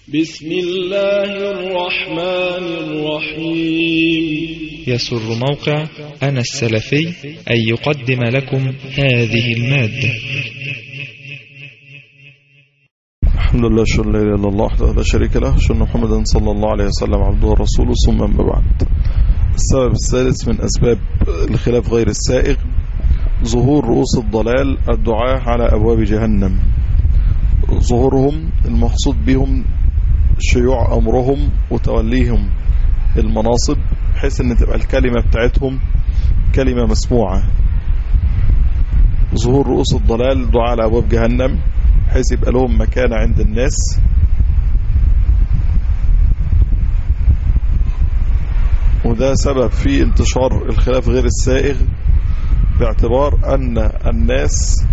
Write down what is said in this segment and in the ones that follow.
بسم الله الرحمن الرحيم يسر موقع أنا السلفي أن يقدم لكم هذه المادة الحمد لله شر لا إله إلا الله وحده لا شريك له شر محمدا صلى الله عليه وسلم عبده ورسوله ثم أما بعد السبب الثالث من أسباب الخلاف غير السائغ ظهور رؤوس الضلال الدعاء على أبواب جهنم ظهورهم المقصود بهم شيوع أمرهم وتوليهم المناصب بحيث أن تبقى الكلمة بتاعتهم كلمة مسموعة ظهور رؤوس الضلال دعاء على أبواب جهنم بحيث يبقى لهم مكانة عند الناس وده سبب في انتشار الخلاف غير السائغ باعتبار أن الناس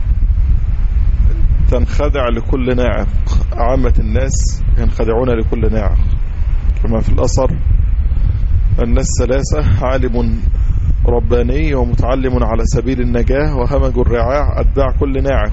تنخدع لكل ناعق عامة الناس ينخدعون لكل ناعق كما في الأثر الناس ثلاثة عالم رباني ومتعلم على سبيل النجاة وهمج الرعاع أتباع كل ناعق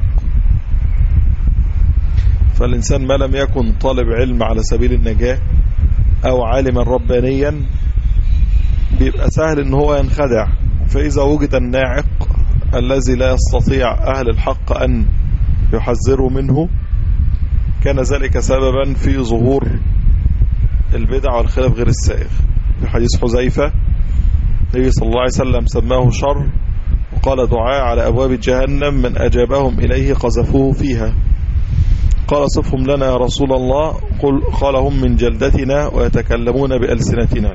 فالإنسان ما لم يكن طالب علم على سبيل النجاة أو عالما ربانيا بيبقى سهل ان هو ينخدع فإذا وجد الناعق الذي لا يستطيع أهل الحق أن يحذروا منه كان ذلك سببا في ظهور البدع والخلاف غير السائغ في حديث حذيفة النبي صلى الله عليه وسلم سماه شر وقال دعاء على أبواب جهنم من أجابهم إليه قذفوه فيها قال صفهم لنا يا رسول الله قل قال هم من جلدتنا ويتكلمون بألسنتنا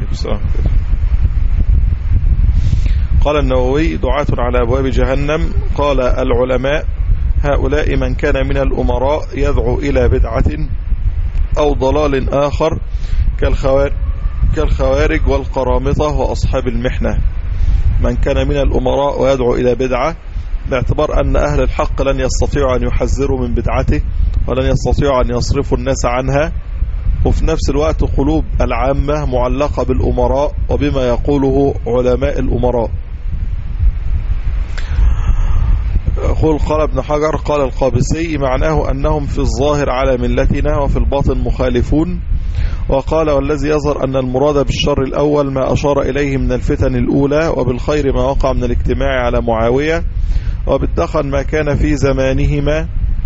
قال النووي دعاة على أبواب جهنم قال العلماء هؤلاء من كان من الأمراء يدعو إلى بدعة أو ضلال آخر كالخوارج, كالخوارج والقرامطة وأصحاب المحنة من كان من الأمراء ويدعو إلى بدعة باعتبار أن أهل الحق لن يستطيعوا أن يحذروا من بدعته ولن يستطيعوا أن يصرفوا الناس عنها وفي نفس الوقت قلوب العامة معلقة بالأمراء وبما يقوله علماء الأمراء قل قال ابن حجر قال القابسي معناه أنهم في الظاهر على ملتنا وفي الباطن مخالفون وقال والذي يظهر أن المراد بالشر الأول ما أشار إليه من الفتن الأولى وبالخير ما وقع من الاجتماع على معاوية وبالدخن ما كان في زمانهما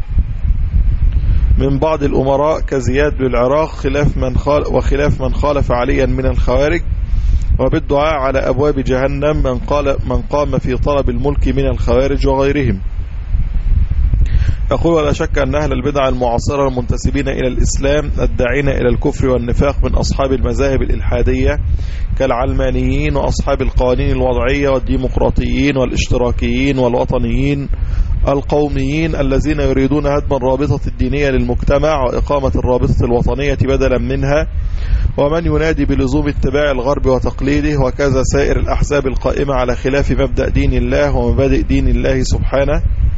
من بعض الأمراء كزياد بالعراق خلاف من خال وخلاف من خالف عليا من الخوارج وبالدعاء على أبواب جهنم من, قال من قام في طلب الملك من الخوارج وغيرهم يقول ولا شك أن أهل البدع المعاصرة المنتسبين إلى الإسلام الداعين إلى الكفر والنفاق من أصحاب المذاهب الإلحادية كالعلمانيين وأصحاب القوانين الوضعية والديمقراطيين والاشتراكيين والوطنيين القوميين الذين يريدون هدم الرابطة الدينية للمجتمع وإقامة الرابطة الوطنية بدلا منها ومن ينادي بلزوم اتباع الغرب وتقليده وكذا سائر الأحزاب القائمة على خلاف مبدأ دين الله ومبادئ دين الله سبحانه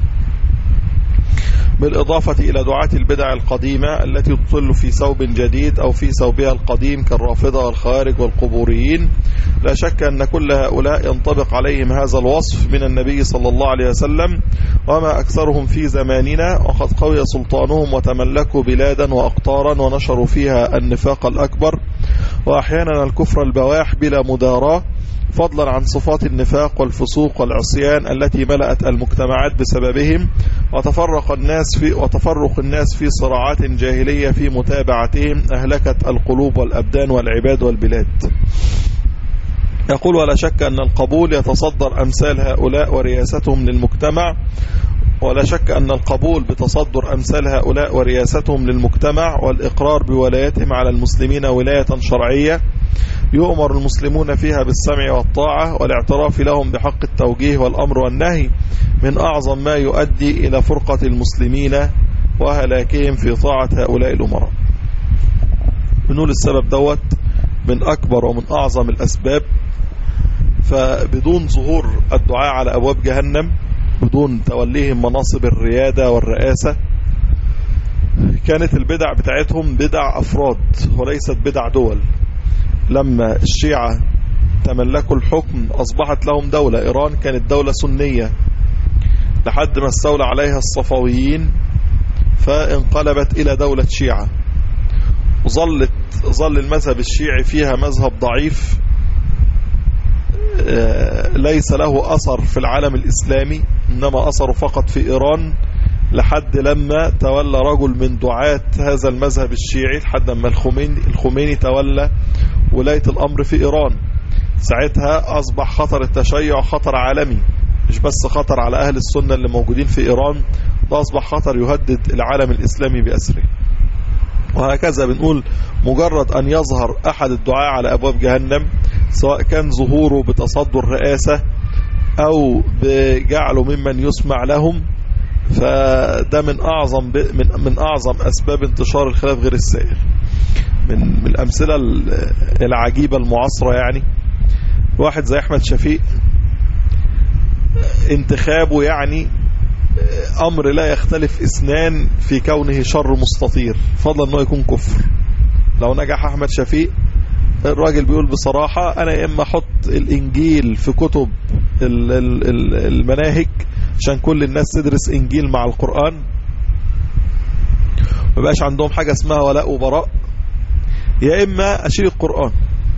بالإضافة إلى دعاة البدع القديمة التي تطل في ثوب جديد أو في ثوبها القديم كالرافضة والخوارج والقبوريين لا شك أن كل هؤلاء ينطبق عليهم هذا الوصف من النبي صلى الله عليه وسلم وما أكثرهم في زماننا وقد قوي سلطانهم وتملكوا بلادا وأقطارا ونشروا فيها النفاق الأكبر وأحيانا الكفر البواح بلا مداراة فضلا عن صفات النفاق والفسوق والعصيان التي ملأت المجتمعات بسببهم وتفرق الناس في وتفرق الناس في صراعات جاهلية في متابعتهم أهلكت القلوب والأبدان والعباد والبلاد يقول ولا شك أن القبول يتصدر أمثال هؤلاء ورياستهم للمجتمع ولا شك أن القبول بتصدر أمثال هؤلاء ورياستهم للمجتمع والإقرار بولايتهم على المسلمين ولاية شرعية يؤمر المسلمون فيها بالسمع والطاعة والاعتراف لهم بحق التوجيه والأمر والنهي من أعظم ما يؤدي إلى فرقة المسلمين وهلاكهم في طاعة هؤلاء الأمراء بنقول السبب دوت من أكبر ومن أعظم الأسباب فبدون ظهور الدعاء على أبواب جهنم بدون توليهم مناصب الريادة والرئاسة كانت البدع بتاعتهم بدع أفراد وليست بدع دول لما الشيعة تملكوا الحكم أصبحت لهم دولة إيران كانت دولة سنية لحد ما استولى عليها الصفويين فانقلبت إلى دولة شيعة وظلت ظل المذهب الشيعي فيها مذهب ضعيف ليس له أثر في العالم الإسلامي إنما أثره فقط في إيران لحد لما تولى رجل من دعاة هذا المذهب الشيعي لحد لما الخميني, الخميني تولى ولاية الأمر في إيران ساعتها أصبح خطر التشيع خطر عالمي مش بس خطر على أهل السنة اللي موجودين في إيران ده أصبح خطر يهدد العالم الإسلامي بأسره وهكذا بنقول مجرد أن يظهر أحد الدعاء على أبواب جهنم سواء كان ظهوره بتصدر رئاسة أو بجعله ممن يسمع لهم فده من أعظم من من أعظم أسباب انتشار الخلاف غير السائر من من الأمثلة العجيبة المعاصرة يعني واحد زي أحمد شفيق انتخابه يعني أمر لا يختلف اثنان في كونه شر مستطير فضلا أنه يكون كفر لو نجح أحمد شفيق الراجل بيقول بصراحة أنا يا إما أحط الإنجيل في كتب المناهج عشان كل الناس تدرس إنجيل مع القرآن مبقاش عندهم حاجة اسمها ولاء وبراء يا إما أشيل القرآن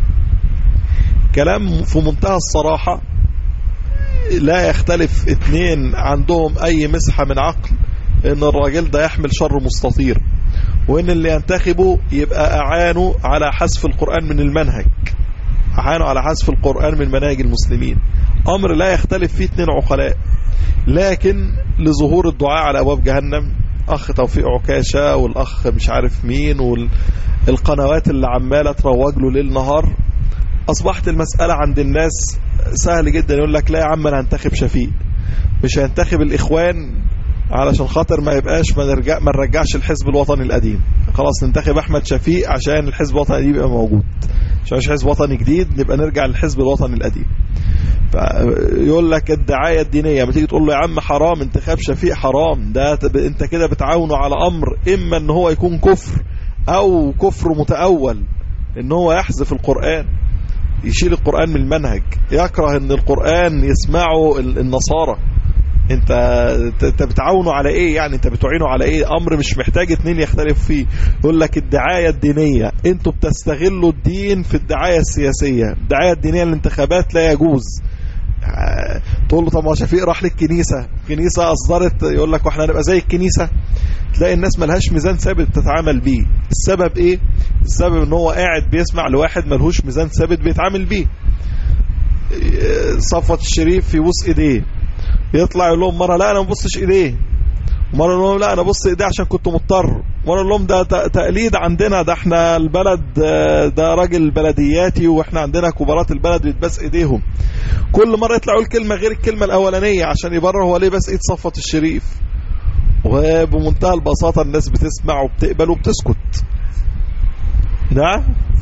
كلام في منتهى الصراحة لا يختلف اثنين عندهم أي مسحة من عقل إن الراجل ده يحمل شر مستطير وإن اللي ينتخبه يبقى أعانوا على حذف القرآن من المنهج أعانوا على حذف القرآن من مناهج المسلمين أمر لا يختلف فيه اثنين عقلاء لكن لظهور الدعاء على أبواب جهنم أخ توفيق عكاشة والأخ مش عارف مين والقنوات اللي عمالة تروج له ليل نهار أصبحت المسألة عند الناس سهل جدا يقول لك لا يا عم أنا هنتخب شفيق مش هينتخب الإخوان علشان خاطر ما يبقاش ما نرجع ما نرجعش الحزب الوطني القديم خلاص ننتخب احمد شفيق عشان الحزب الوطني القديم يبقى موجود عشان مش حزب وطني جديد نبقى نرجع للحزب الوطني القديم فيقول لك الدعايه الدينيه لما تيجي تقول له يا عم حرام انتخاب شفيق حرام ده انت كده بتعاونه على امر اما ان هو يكون كفر او كفر متاول ان هو يحذف القران يشيل القرآن من المنهج يكره ان القرآن يسمعه النصارى انت انت بتعاونه على ايه يعني انت بتعينه على ايه امر مش محتاج اتنين يختلفوا فيه يقول لك الدعاية الدينية انتوا بتستغلوا الدين في الدعاية السياسية الدعاية الدينية الانتخابات لا يجوز تقول له طب ما شفيق راح للكنيسة الكنيسة اصدرت يقول لك واحنا هنبقى زي الكنيسة تلاقي الناس ملهاش ميزان ثابت تتعامل بيه السبب ايه السبب ان هو قاعد بيسمع لواحد ملهوش ميزان ثابت بيتعامل بيه صفوة الشريف يبوس ايديه يطلع يقول لهم مرة لا انا ما ببصش ايديه مرة يقول لهم لا انا بص ايديه عشان كنت مضطر مرة يقول لهم ده تقليد عندنا ده احنا البلد ده راجل بلدياتي واحنا عندنا كبارات البلد بيتبس ايديهم كل مرة يطلع يقول كلمة غير الكلمة الاولانية عشان يبرر هو ليه بس ايد صفوة الشريف وبمنتهى البساطة الناس بتسمع وبتقبل وبتسكت نعم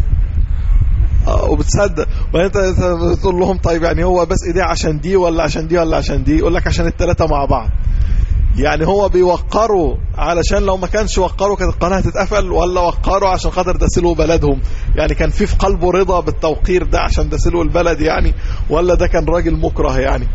وبتصدق وانت تقول لهم طيب يعني هو بس ايديه عشان دي ولا عشان دي ولا عشان دي يقول لك عشان الثلاثه مع بعض يعني هو بيوقروا علشان لو ما كانش وقروا كانت القناه هتتقفل ولا وقروا عشان خاطر دسلوا بلدهم يعني كان في في قلبه رضا بالتوقير ده عشان دسلوا البلد يعني ولا ده كان راجل مكره يعني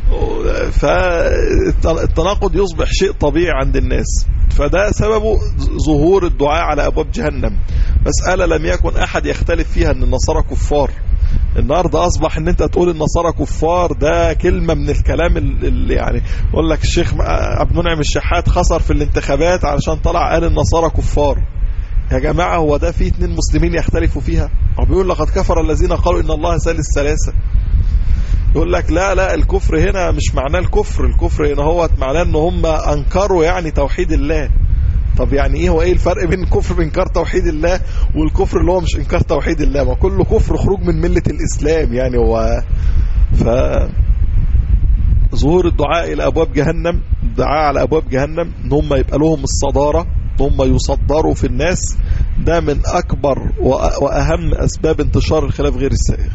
فالتناقض يصبح شيء طبيعي عند الناس فده سببه ظهور الدعاء على أبواب جهنم مسألة لم يكن أحد يختلف فيها أن النصارى كفار النهاردة أصبح أن أنت تقول النصارى كفار ده كلمة من الكلام اللي يعني يقول لك الشيخ عبد المنعم الشحات خسر في الانتخابات علشان طلع قال النصارى كفار يا جماعة هو ده في اتنين مسلمين يختلفوا فيها هو بيقول لقد كفر الذين قالوا إن الله ثالث ثلاثة يقول لك لا لا الكفر هنا مش معناه الكفر الكفر هنا هو معناه ان هم انكروا يعني توحيد الله طب يعني ايه هو ايه الفرق بين الكفر بانكار توحيد الله والكفر اللي هو مش انكار توحيد الله ما كله كفر خروج من ملة الاسلام يعني هو ف ظهور الدعاء الى ابواب جهنم الدعاء على ابواب جهنم ان هم يبقى لهم الصدارة ان هم يصدروا في الناس ده من اكبر واهم اسباب انتشار الخلاف غير السائغ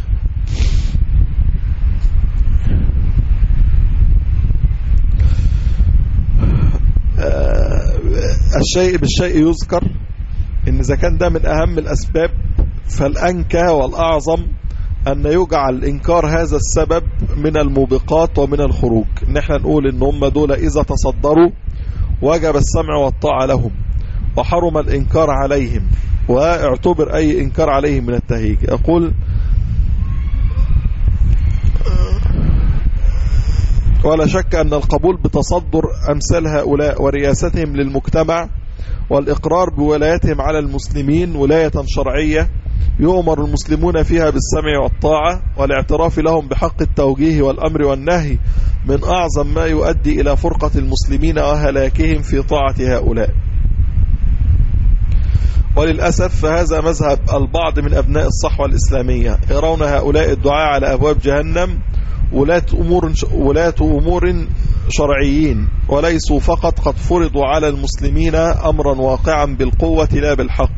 الشيء بالشيء يذكر ان اذا كان ده من اهم الاسباب فالانكى والاعظم ان يجعل انكار هذا السبب من الموبقات ومن الخروج ان احنا نقول ان هم دول اذا تصدروا وجب السمع والطاعة لهم وحرم الانكار عليهم واعتبر أي إنكار عليهم من التهيج يقول ولا شك أن القبول بتصدر أمثال هؤلاء ورياستهم للمجتمع والإقرار بولايتهم على المسلمين ولاية شرعية يؤمر المسلمون فيها بالسمع والطاعة والاعتراف لهم بحق التوجيه والأمر والنهي من أعظم ما يؤدي إلى فرقة المسلمين وهلاكهم في طاعة هؤلاء وللأسف فهذا مذهب البعض من أبناء الصحوة الإسلامية يرون هؤلاء الدعاء على أبواب جهنم ولاة أمور, ولاة أمور شرعيين وليسوا فقط قد فرضوا على المسلمين أمرا واقعا بالقوة لا بالحق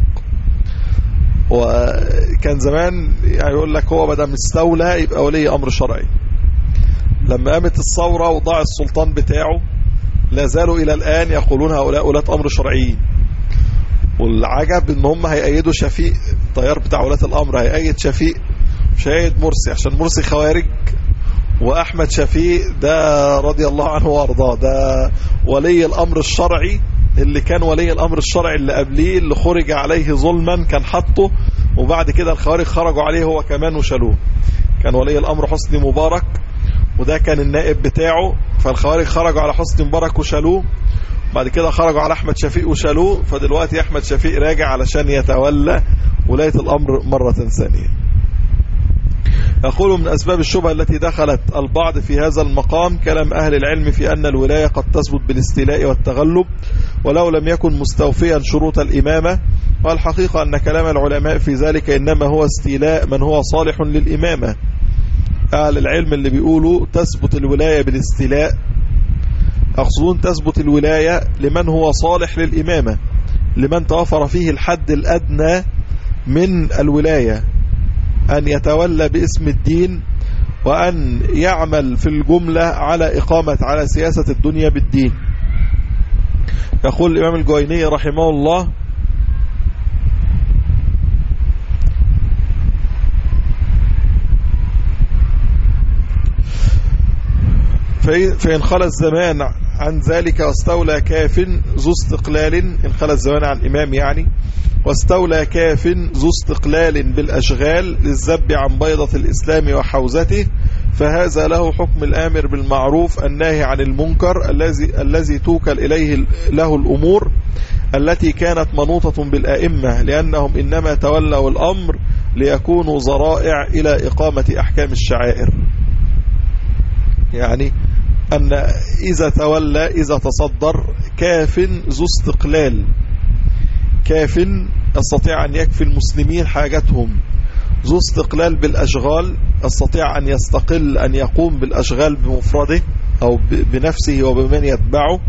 وكان زمان يعني يقول لك هو بدأ مستولى يبقى ولي أمر شرعي لما قامت الثورة وضاع السلطان بتاعه لا زالوا إلى الآن يقولون هؤلاء ولاة أمر شرعيين والعجب ان هم هيأيدوا شفيق الطيار بتاع ولاة الأمر هيأيد شفيق مش هيأيد مرسي عشان مرسي خوارج وأحمد شفيق ده رضي الله عنه وارضاه ده ولي الأمر الشرعي اللي كان ولي الأمر الشرعي اللي قبليه اللي خرج عليه ظلما كان حطه وبعد كده الخوارج خرجوا عليه هو كمان وشالوه كان ولي الأمر حسني مبارك وده كان النائب بتاعه فالخوارج خرجوا على حسني مبارك وشالوه بعد كده خرجوا على أحمد شفيق وشالوه فدلوقتي أحمد شفيق راجع علشان يتولى ولاية الأمر مرة ثانية يقول من أسباب الشبهة التي دخلت البعض في هذا المقام كلام أهل العلم في أن الولاية قد تثبت بالاستيلاء والتغلب ولو لم يكن مستوفيا شروط الإمامة والحقيقة أن كلام العلماء في ذلك إنما هو استيلاء من هو صالح للإمامة أهل العلم اللي بيقولوا تثبت الولاية بالاستيلاء يقصدون تثبت الولاية لمن هو صالح للإمامة لمن توفر فيه الحد الأدنى من الولاية أن يتولى باسم الدين وأن يعمل في الجملة على إقامة على سياسة الدنيا بالدين يقول الإمام الجويني رحمه الله فإن خلى الزمان عن ذلك واستولى كاف ذو استقلال إن خلى الزمان عن إمام يعني واستولى كاف ذو استقلال بالأشغال للذب عن بيضة الإسلام وحوزته فهذا له حكم الآمر بالمعروف الناهي عن المنكر الذي الذي توكل إليه له الأمور التي كانت منوطة بالآئمة لأنهم إنما تولوا الأمر ليكونوا ذرائع إلى إقامة أحكام الشعائر يعني أن إذا تولى إذا تصدر كاف ذو استقلال كاف يستطيع أن يكفي المسلمين حاجتهم ذو استقلال بالأشغال يستطيع أن يستقل أن يقوم بالأشغال بمفرده أو بنفسه وبمن يتبعه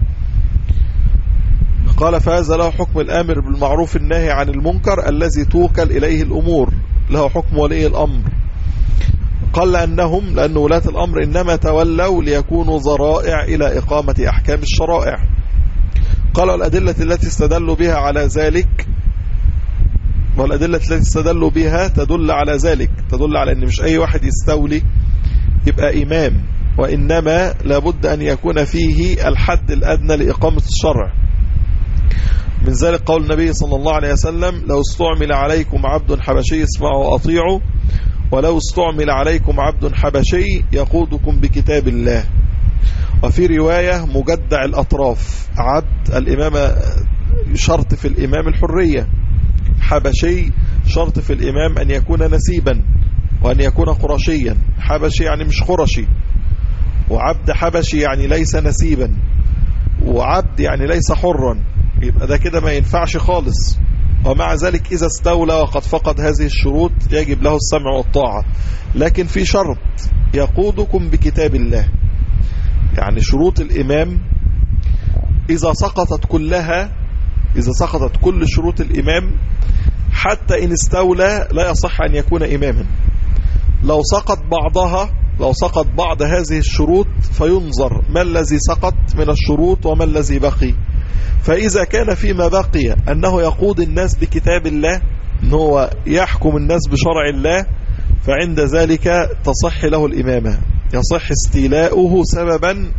قال فهذا له حكم الآمر بالمعروف الناهي عن المنكر الذي توكل إليه الأمور له حكم ولي الأمر قال أنهم لأن ولاة الأمر إنما تولوا ليكونوا ذرائع إلى إقامة أحكام الشرائع قالوا الأدلة التي استدلوا بها على ذلك والأدلة التي استدلوا بها تدل على ذلك تدل على أن مش أي واحد يستولي يبقى إمام وإنما لابد أن يكون فيه الحد الأدنى لإقامة الشرع من ذلك قول النبي صلى الله عليه وسلم لو استعمل عليكم عبد حبشي اسمعوا وأطيعوا ولو استعمل عليكم عبد حبشي يقودكم بكتاب الله وفي رواية مجدع الأطراف عبد الإمامة شرط في الإمام الحرية حبشي شرط في الإمام أن يكون نسيبا وأن يكون قرشيا حبشي يعني مش قرشي وعبد حبشي يعني ليس نسيبا وعبد يعني ليس حرا يبقى ده كده ما ينفعش خالص ومع ذلك إذا استولى وقد فقد هذه الشروط يجب له السمع والطاعة لكن في شرط يقودكم بكتاب الله يعني شروط الإمام إذا سقطت كلها إذا سقطت كل شروط الإمام حتى إن استولى لا يصح أن يكون إماما لو سقط بعضها لو سقط بعض هذه الشروط فينظر ما الذي سقط من الشروط وما الذي بقي فإذا كان فيما بقي أنه يقود الناس بكتاب الله أنه يحكم الناس بشرع الله فعند ذلك تصح له الإمامة يصح استيلاؤه سببا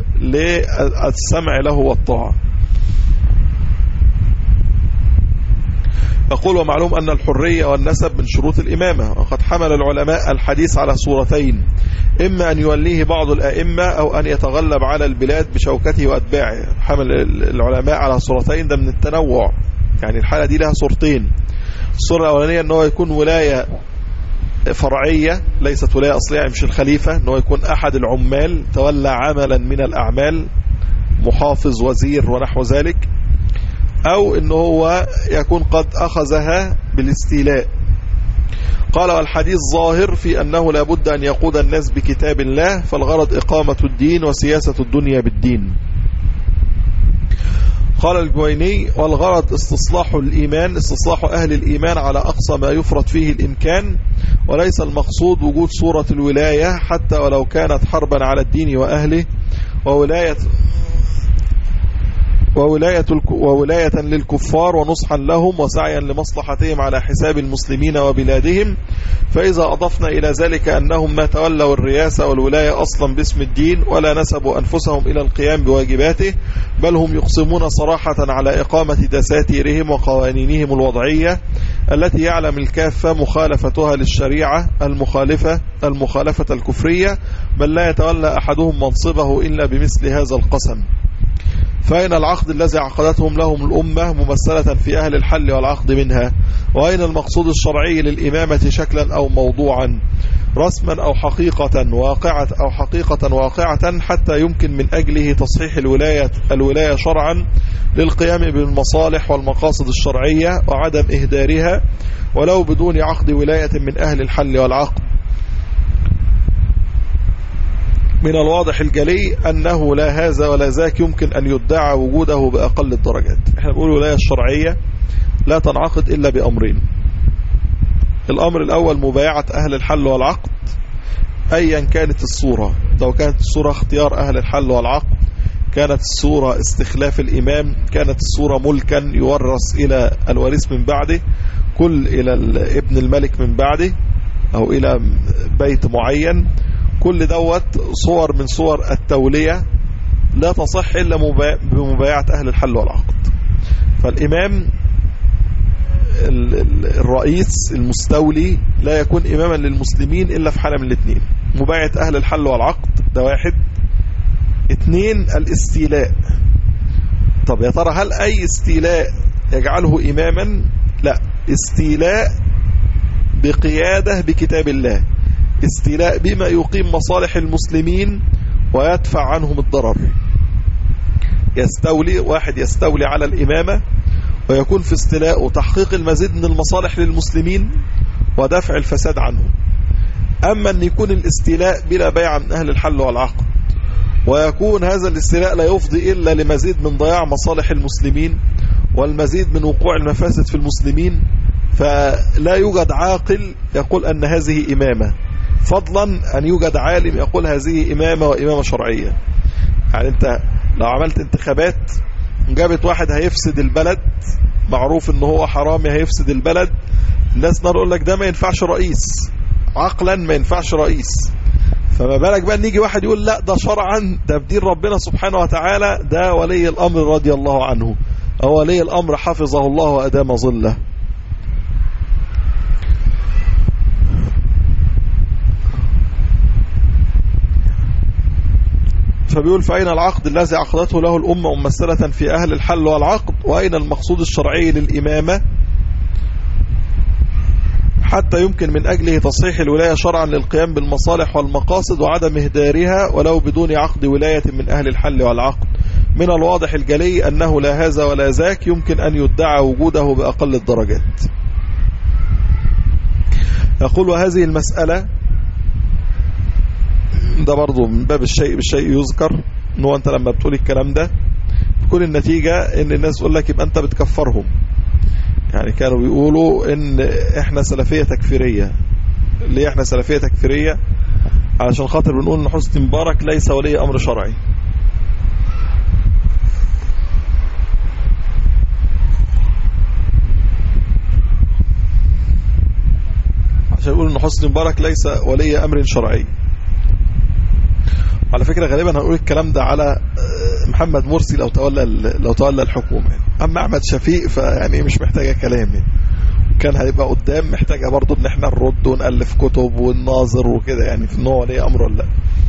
للسمع له والطاعة يقول ومعلوم أن الحرية والنسب من شروط الإمامة وقد حمل العلماء الحديث على صورتين إما أن يوليه بعض الأئمة أو أن يتغلب على البلاد بشوكته وأتباعه حمل العلماء على صورتين ده من التنوع يعني الحالة دي لها صورتين الصورة الأولانية أنه يكون ولاية فرعية ليست ولاية أصلية يعني مش الخليفة أنه يكون أحد العمال تولى عملا من الأعمال محافظ وزير ونحو ذلك أو أنه هو يكون قد أخذها بالاستيلاء قال والحديث ظاهر في أنه لابد أن يقود الناس بكتاب الله فالغرض إقامة الدين وسياسة الدنيا بالدين قال الجويني والغرض استصلاح الإيمان استصلاح أهل الإيمان على أقصى ما يفرط فيه الإمكان وليس المقصود وجود صورة الولاية حتى ولو كانت حربا على الدين وأهله وولاية وولاية, وولاية للكفار ونصحا لهم وسعيا لمصلحتهم على حساب المسلمين وبلادهم فإذا أضفنا إلى ذلك أنهم ما تولوا الرياسة والولاية أصلا باسم الدين ولا نسبوا أنفسهم إلى القيام بواجباته بل هم يقسمون صراحة على إقامة دساتيرهم وقوانينهم الوضعية التي يعلم الكافة مخالفتها للشريعة المخالفة المخالفة الكفرية بل لا يتولى أحدهم منصبه إلا بمثل هذا القسم فأين العقد الذي عقدتهم لهم الأمة ممثلة في أهل الحل والعقد منها وأين المقصود الشرعي للإمامة شكلا أو موضوعا رسما أو حقيقة واقعة أو حقيقة واقعة حتى يمكن من أجله تصحيح الولاية, الولاية شرعا للقيام بالمصالح والمقاصد الشرعية وعدم إهدارها ولو بدون عقد ولاية من أهل الحل والعقد من الواضح الجلي أنه لا هذا ولا ذاك يمكن أن يدعى وجوده بأقل الدرجات احنا بنقول الولاية الشرعية لا تنعقد إلا بأمرين الأمر الأول مبايعة أهل الحل والعقد أيا كانت الصورة لو كانت الصورة اختيار أهل الحل والعقد كانت الصورة استخلاف الإمام كانت الصورة ملكا يورث إلى الوريث من بعده كل إلى ابن الملك من بعده أو إلى بيت معين كل دوت صور من صور التولية لا تصح إلا بمبايعة أهل الحل والعقد فالإمام الرئيس المستولي لا يكون إماما للمسلمين إلا في حالة من الاثنين مبايعة أهل الحل والعقد ده واحد اثنين الاستيلاء طب يا ترى هل أي استيلاء يجعله إماما لا استيلاء بقيادة بكتاب الله استيلاء بما يقيم مصالح المسلمين ويدفع عنهم الضرر يستولي واحد يستولي على الإمامة ويكون في استيلاء تحقيق المزيد من المصالح للمسلمين ودفع الفساد عنهم أما أن يكون الاستيلاء بلا بيع من أهل الحل والعقد ويكون هذا الاستيلاء لا يفضي إلا لمزيد من ضياع مصالح المسلمين والمزيد من وقوع المفاسد في المسلمين فلا يوجد عاقل يقول أن هذه إمامة فضلا أن يوجد عالم يقول هذه إمامة وإمامة شرعية يعني أنت لو عملت انتخابات جابت واحد هيفسد البلد معروف ان هو حرامي هيفسد البلد الناس نقول لك ده ما ينفعش رئيس عقلا ما ينفعش رئيس فما بالك بقى نيجي واحد يقول لا ده شرعا ده بدين ربنا سبحانه وتعالى ده ولي الأمر رضي الله عنه أو ولي الأمر حفظه الله وأدام ظله فبيقول فأين العقد الذي عقدته له الأمة ممثلة في أهل الحل والعقد وأين المقصود الشرعي للإمامة حتى يمكن من أجله تصحيح الولاية شرعا للقيام بالمصالح والمقاصد وعدم إهدارها ولو بدون عقد ولاية من أهل الحل والعقد من الواضح الجلي أنه لا هذا ولا ذاك يمكن أن يدعى وجوده بأقل الدرجات يقول وهذه المسألة ده برضو من باب الشيء بالشيء يذكر ان هو انت لما بتقول الكلام ده تكون النتيجة ان الناس يقول لك يبقى انت بتكفرهم يعني كانوا بيقولوا ان احنا سلفية تكفيرية ليه احنا سلفية تكفيرية علشان خاطر بنقول ان حسني مبارك ليس ولي امر شرعي عشان يقول ان حسني مبارك ليس ولي امر شرعي على فكرة غالبا هنقول الكلام ده على محمد مرسي لو تولى لو تولى الحكومة اما احمد شفيق فيعني مش محتاجة كلام يعني. كان هيبقى قدام محتاجة برضو ان احنا نرد ونألف كتب ونناظر وكده يعني في النوع ولي امر ولا لا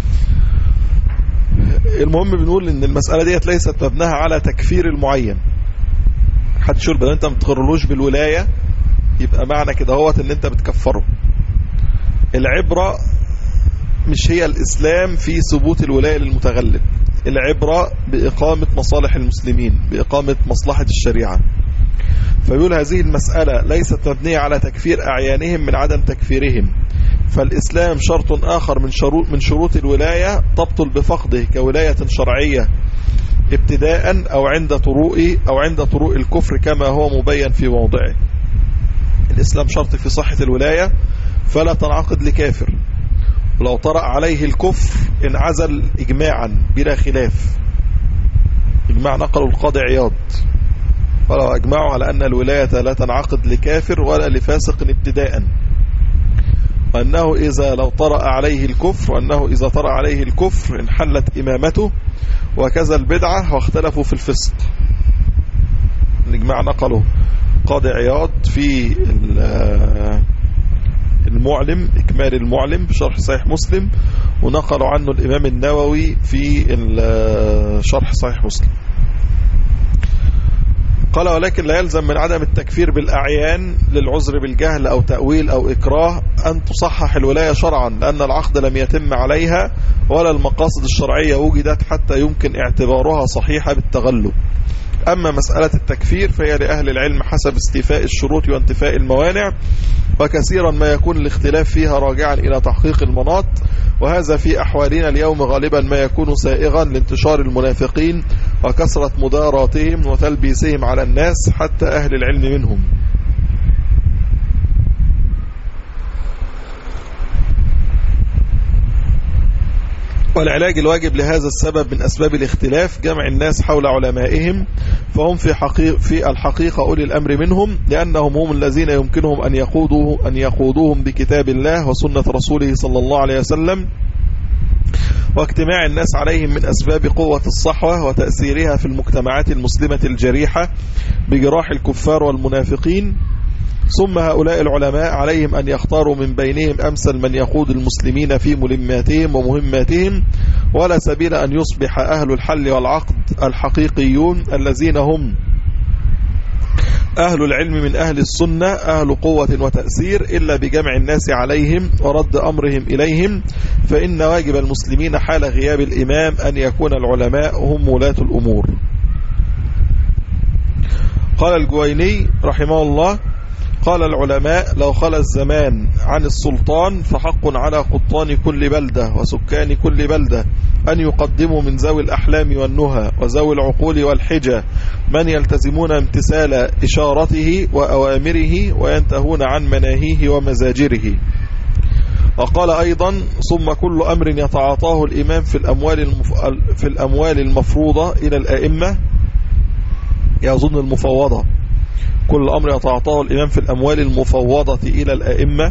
المهم بنقول ان المسألة ديت ليست مبناها على تكفير المعين حد يقول بدل انت ما تقرلوش بالولاية يبقى معنى كده هوت ان انت بتكفره العبرة مش هي الاسلام في ثبوت الولاية للمتغلب العبرة بإقامة مصالح المسلمين بإقامة مصلحة الشريعة فيقول هذه المسألة ليست مبنية على تكفير أعيانهم من عدم تكفيرهم فالإسلام شرط آخر من شروط, من شروط الولاية تبطل بفقده كولاية شرعية ابتداء أو عند طروء أو عند طروء الكفر كما هو مبين في موضعه الإسلام شرط في صحة الولاية فلا تنعقد لكافر ولو طرأ عليه الكفر انعزل إجماعا بلا خلاف إجماع نقل القاضي عياض ولو أجمعوا على أن الولاية لا تنعقد لكافر ولا لفاسق ابتداء وأنه إذا لو طرأ عليه الكفر وأنه إذا طرأ عليه الكفر انحلت إمامته وكذا البدعة واختلفوا في الفسق الإجماع نقله قاضي عياض في المعلم إكمال المعلم بشرح صحيح مسلم ونقلوا عنه الإمام النووي في شرح صحيح مسلم قال ولكن لا يلزم من عدم التكفير بالأعيان للعذر بالجهل أو تأويل أو إكراه أن تصحح الولاية شرعا لأن العقد لم يتم عليها ولا المقاصد الشرعية وجدت حتى يمكن اعتبارها صحيحة بالتغلب أما مسألة التكفير فهي لأهل العلم حسب استيفاء الشروط وانتفاء الموانع وكثيرا ما يكون الاختلاف فيها راجعا إلى تحقيق المناط وهذا في أحوالنا اليوم غالبا ما يكون سائغا لانتشار المنافقين وكثرة مداراتهم وتلبيسهم على الناس حتى أهل العلم منهم والعلاج الواجب لهذا السبب من أسباب الاختلاف جمع الناس حول علمائهم فهم في, حقيق في الحقيقة أولي الأمر منهم لأنهم هم الذين يمكنهم أن يقودوا أن يقودوهم بكتاب الله وسنة رسوله صلى الله عليه وسلم واجتماع الناس عليهم من أسباب قوة الصحوة وتأثيرها في المجتمعات المسلمة الجريحة بجراح الكفار والمنافقين ثم هؤلاء العلماء عليهم أن يختاروا من بينهم أمثل من يقود المسلمين في ملماتهم ومهماتهم ولا سبيل أن يصبح أهل الحل والعقد الحقيقيون الذين هم أهل العلم من أهل السنة أهل قوة وتأثير إلا بجمع الناس عليهم ورد أمرهم إليهم فإن واجب المسلمين حال غياب الإمام أن يكون العلماء هم ولاة الأمور قال الجويني رحمه الله قال العلماء لو خلى الزمان عن السلطان فحق على قطان كل بلدة وسكان كل بلدة أن يقدموا من ذوي الأحلام والنهى وذوي العقول والحجة من يلتزمون امتثال إشارته وأوامره وينتهون عن مناهيه ومزاجره وقال أيضا ثم كل أمر يتعاطاه الإمام في الأموال, المف... في الأموال المفروضة إلى الأئمة يظن المفوضة كل أمر يتعاطاه الإمام في الأموال المفوضة إلى الأئمة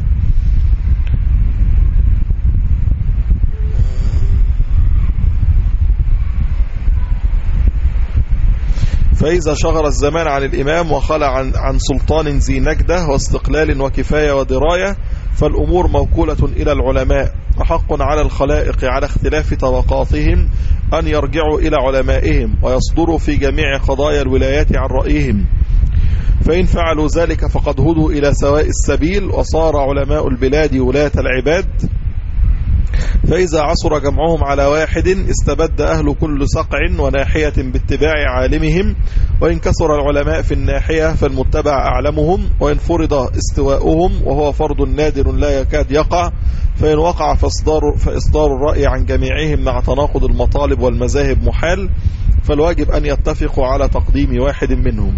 فإذا شغر الزمان عن الإمام وخلى عن, عن سلطان ذي نجدة واستقلال وكفاية ودراية فالأمور موكولة إلى العلماء وحق على الخلائق على اختلاف طبقاتهم أن يرجعوا إلى علمائهم ويصدروا في جميع قضايا الولايات عن رأيهم فإن فعلوا ذلك فقد هدوا إلى سواء السبيل وصار علماء البلاد ولاة العباد فإذا عصر جمعهم على واحد استبد أهل كل صقع وناحية باتباع عالمهم وإن كثر العلماء في الناحية فالمتبع أعلمهم وإن فرض استواؤهم وهو فرض نادر لا يكاد يقع فإن وقع فإصدار, فإصدار الرأي عن جميعهم مع تناقض المطالب والمذاهب محال فالواجب أن يتفقوا على تقديم واحد منهم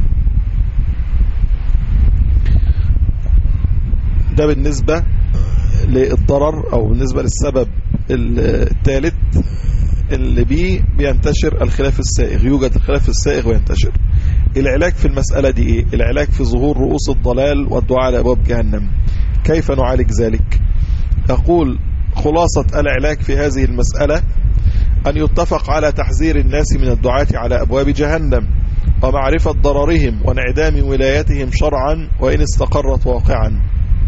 ده بالنسبة للضرر او بالنسبة للسبب الثالث اللي بيه بينتشر الخلاف السائغ يوجد الخلاف السائغ وينتشر العلاج في المسألة دي ايه العلاج في ظهور رؤوس الضلال والدعاء لأبواب جهنم كيف نعالج ذلك أقول خلاصة العلاج في هذه المسألة أن يتفق على تحذير الناس من الدعاة على أبواب جهنم ومعرفة ضررهم وانعدام ولايتهم شرعا وإن استقرت واقعا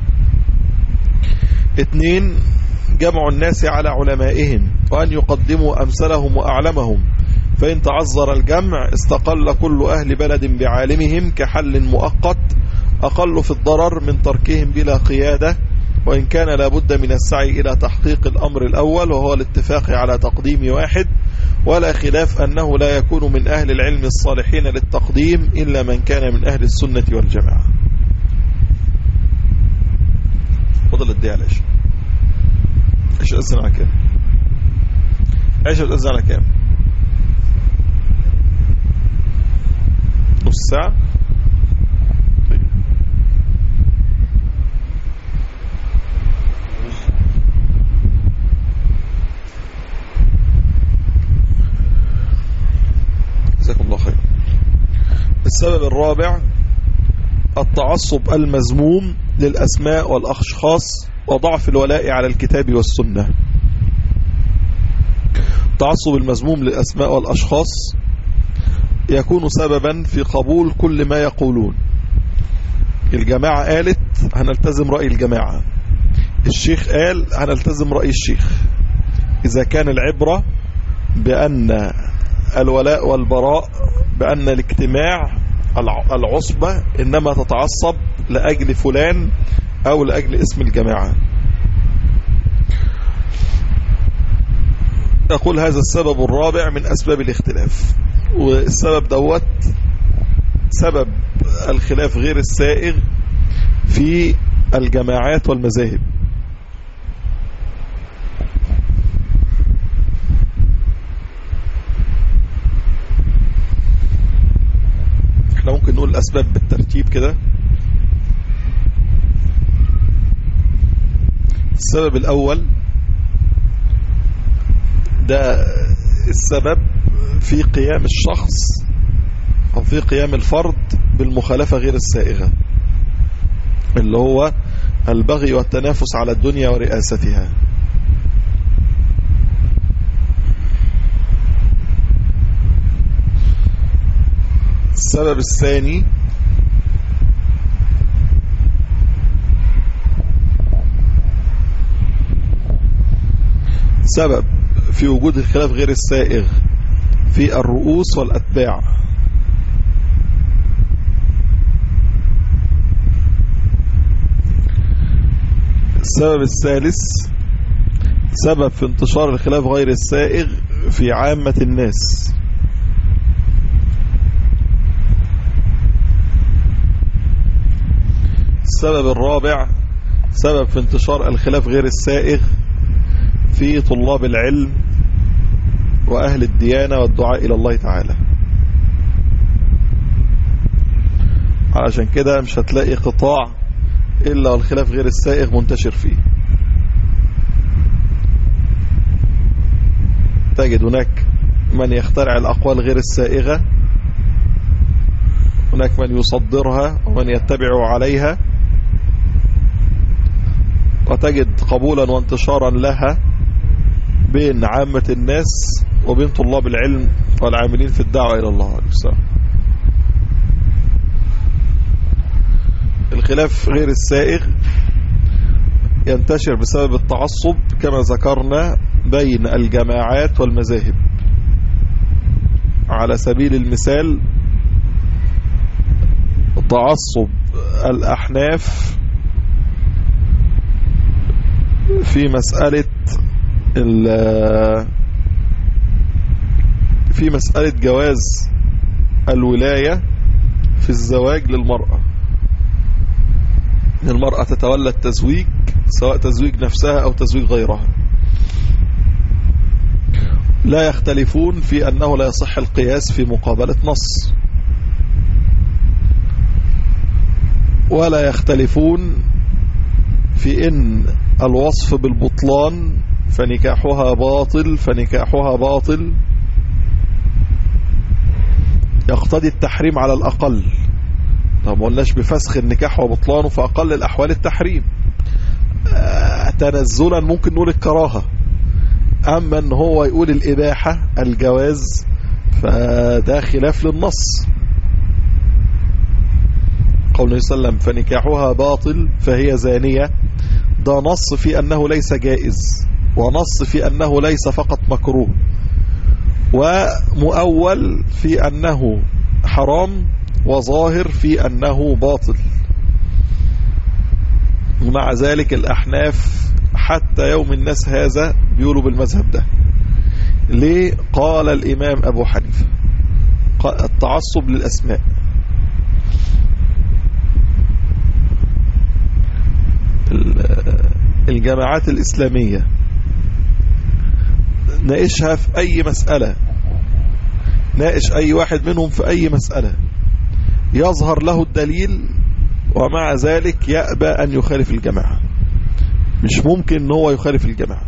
اثنين جمع الناس على علمائهم وأن يقدموا أمثلهم وأعلمهم فإن تعذر الجمع استقل كل أهل بلد بعالمهم كحل مؤقت أقل في الضرر من تركهم بلا قيادة وإن كان لابد من السعي إلى تحقيق الأمر الأول وهو الاتفاق على تقديم واحد ولا خلاف أنه لا يكون من أهل العلم الصالحين للتقديم إلا من كان من أهل السنة والجماعة فضل الدي على إيش إيش أذن على كام إيش أذن على كام نص ساعة طيب جزاكم الله خير السبب الرابع التعصب المذموم للأسماء والأشخاص وضعف الولاء على الكتاب والسنة التعصب المذموم للأسماء والأشخاص يكون سببا في قبول كل ما يقولون الجماعة قالت هنلتزم رأي الجماعة الشيخ قال هنلتزم رأي الشيخ إذا كان العبرة بأن الولاء والبراء بأن الاجتماع العصبة إنما تتعصب لأجل فلان أو لأجل اسم الجماعة يقول هذا السبب الرابع من أسباب الاختلاف والسبب دوت سبب الخلاف غير السائغ في الجماعات والمذاهب احنا ممكن نقول الأسباب بالترتيب كده السبب الأول ده السبب في قيام الشخص أو في قيام الفرد بالمخالفة غير السائغة اللي هو البغي والتنافس على الدنيا ورئاستها السبب الثاني سبب في وجود الخلاف غير السائغ في الرؤوس والأتباع السبب الثالث سبب في انتشار الخلاف غير السائغ في عامة الناس السبب الرابع سبب في انتشار الخلاف غير السائغ في طلاب العلم وأهل الديانة والدعاء إلى الله تعالى علشان كده مش هتلاقي قطاع إلا والخلاف غير السائغ منتشر فيه تجد هناك من يخترع الأقوال غير السائغة هناك من يصدرها ومن يتبع عليها وتجد قبولا وانتشارا لها بين عامة الناس وبين طلاب العلم والعاملين في الدعوة إلى الله عليه السلام الخلاف غير السائغ ينتشر بسبب التعصب كما ذكرنا بين الجماعات والمذاهب على سبيل المثال تعصب الأحناف في مسألة في مسألة جواز الولاية في الزواج للمرأة ان المرأة تتولى التزويج سواء تزويج نفسها أو تزويج غيرها لا يختلفون في أنه لا يصح القياس في مقابلة نص ولا يختلفون في إن الوصف بالبطلان فنكاحها باطل فنكاحها باطل يقتضي التحريم على الأقل طب ما قلناش بفسخ النكاح وبطلانه فأقل الأحوال التحريم آه تنزلا ممكن نقول الكراهة أما أن هو يقول الإباحة الجواز فده خلاف للنص قوله صلى الله عليه وسلم فنكاحها باطل فهي زانية ده نص في أنه ليس جائز ونص في أنه ليس فقط مكروه ومؤول في أنه حرام وظاهر في أنه باطل ومع ذلك الأحناف حتى يوم الناس هذا بيقولوا بالمذهب ده ليه قال الإمام أبو حنيفة التعصب للأسماء الجماعات الإسلامية ناقشها في أي مسألة ناقش أي واحد منهم في أي مسألة يظهر له الدليل ومع ذلك يأبى أن يخالف الجماعة مش ممكن ان هو يخالف الجماعة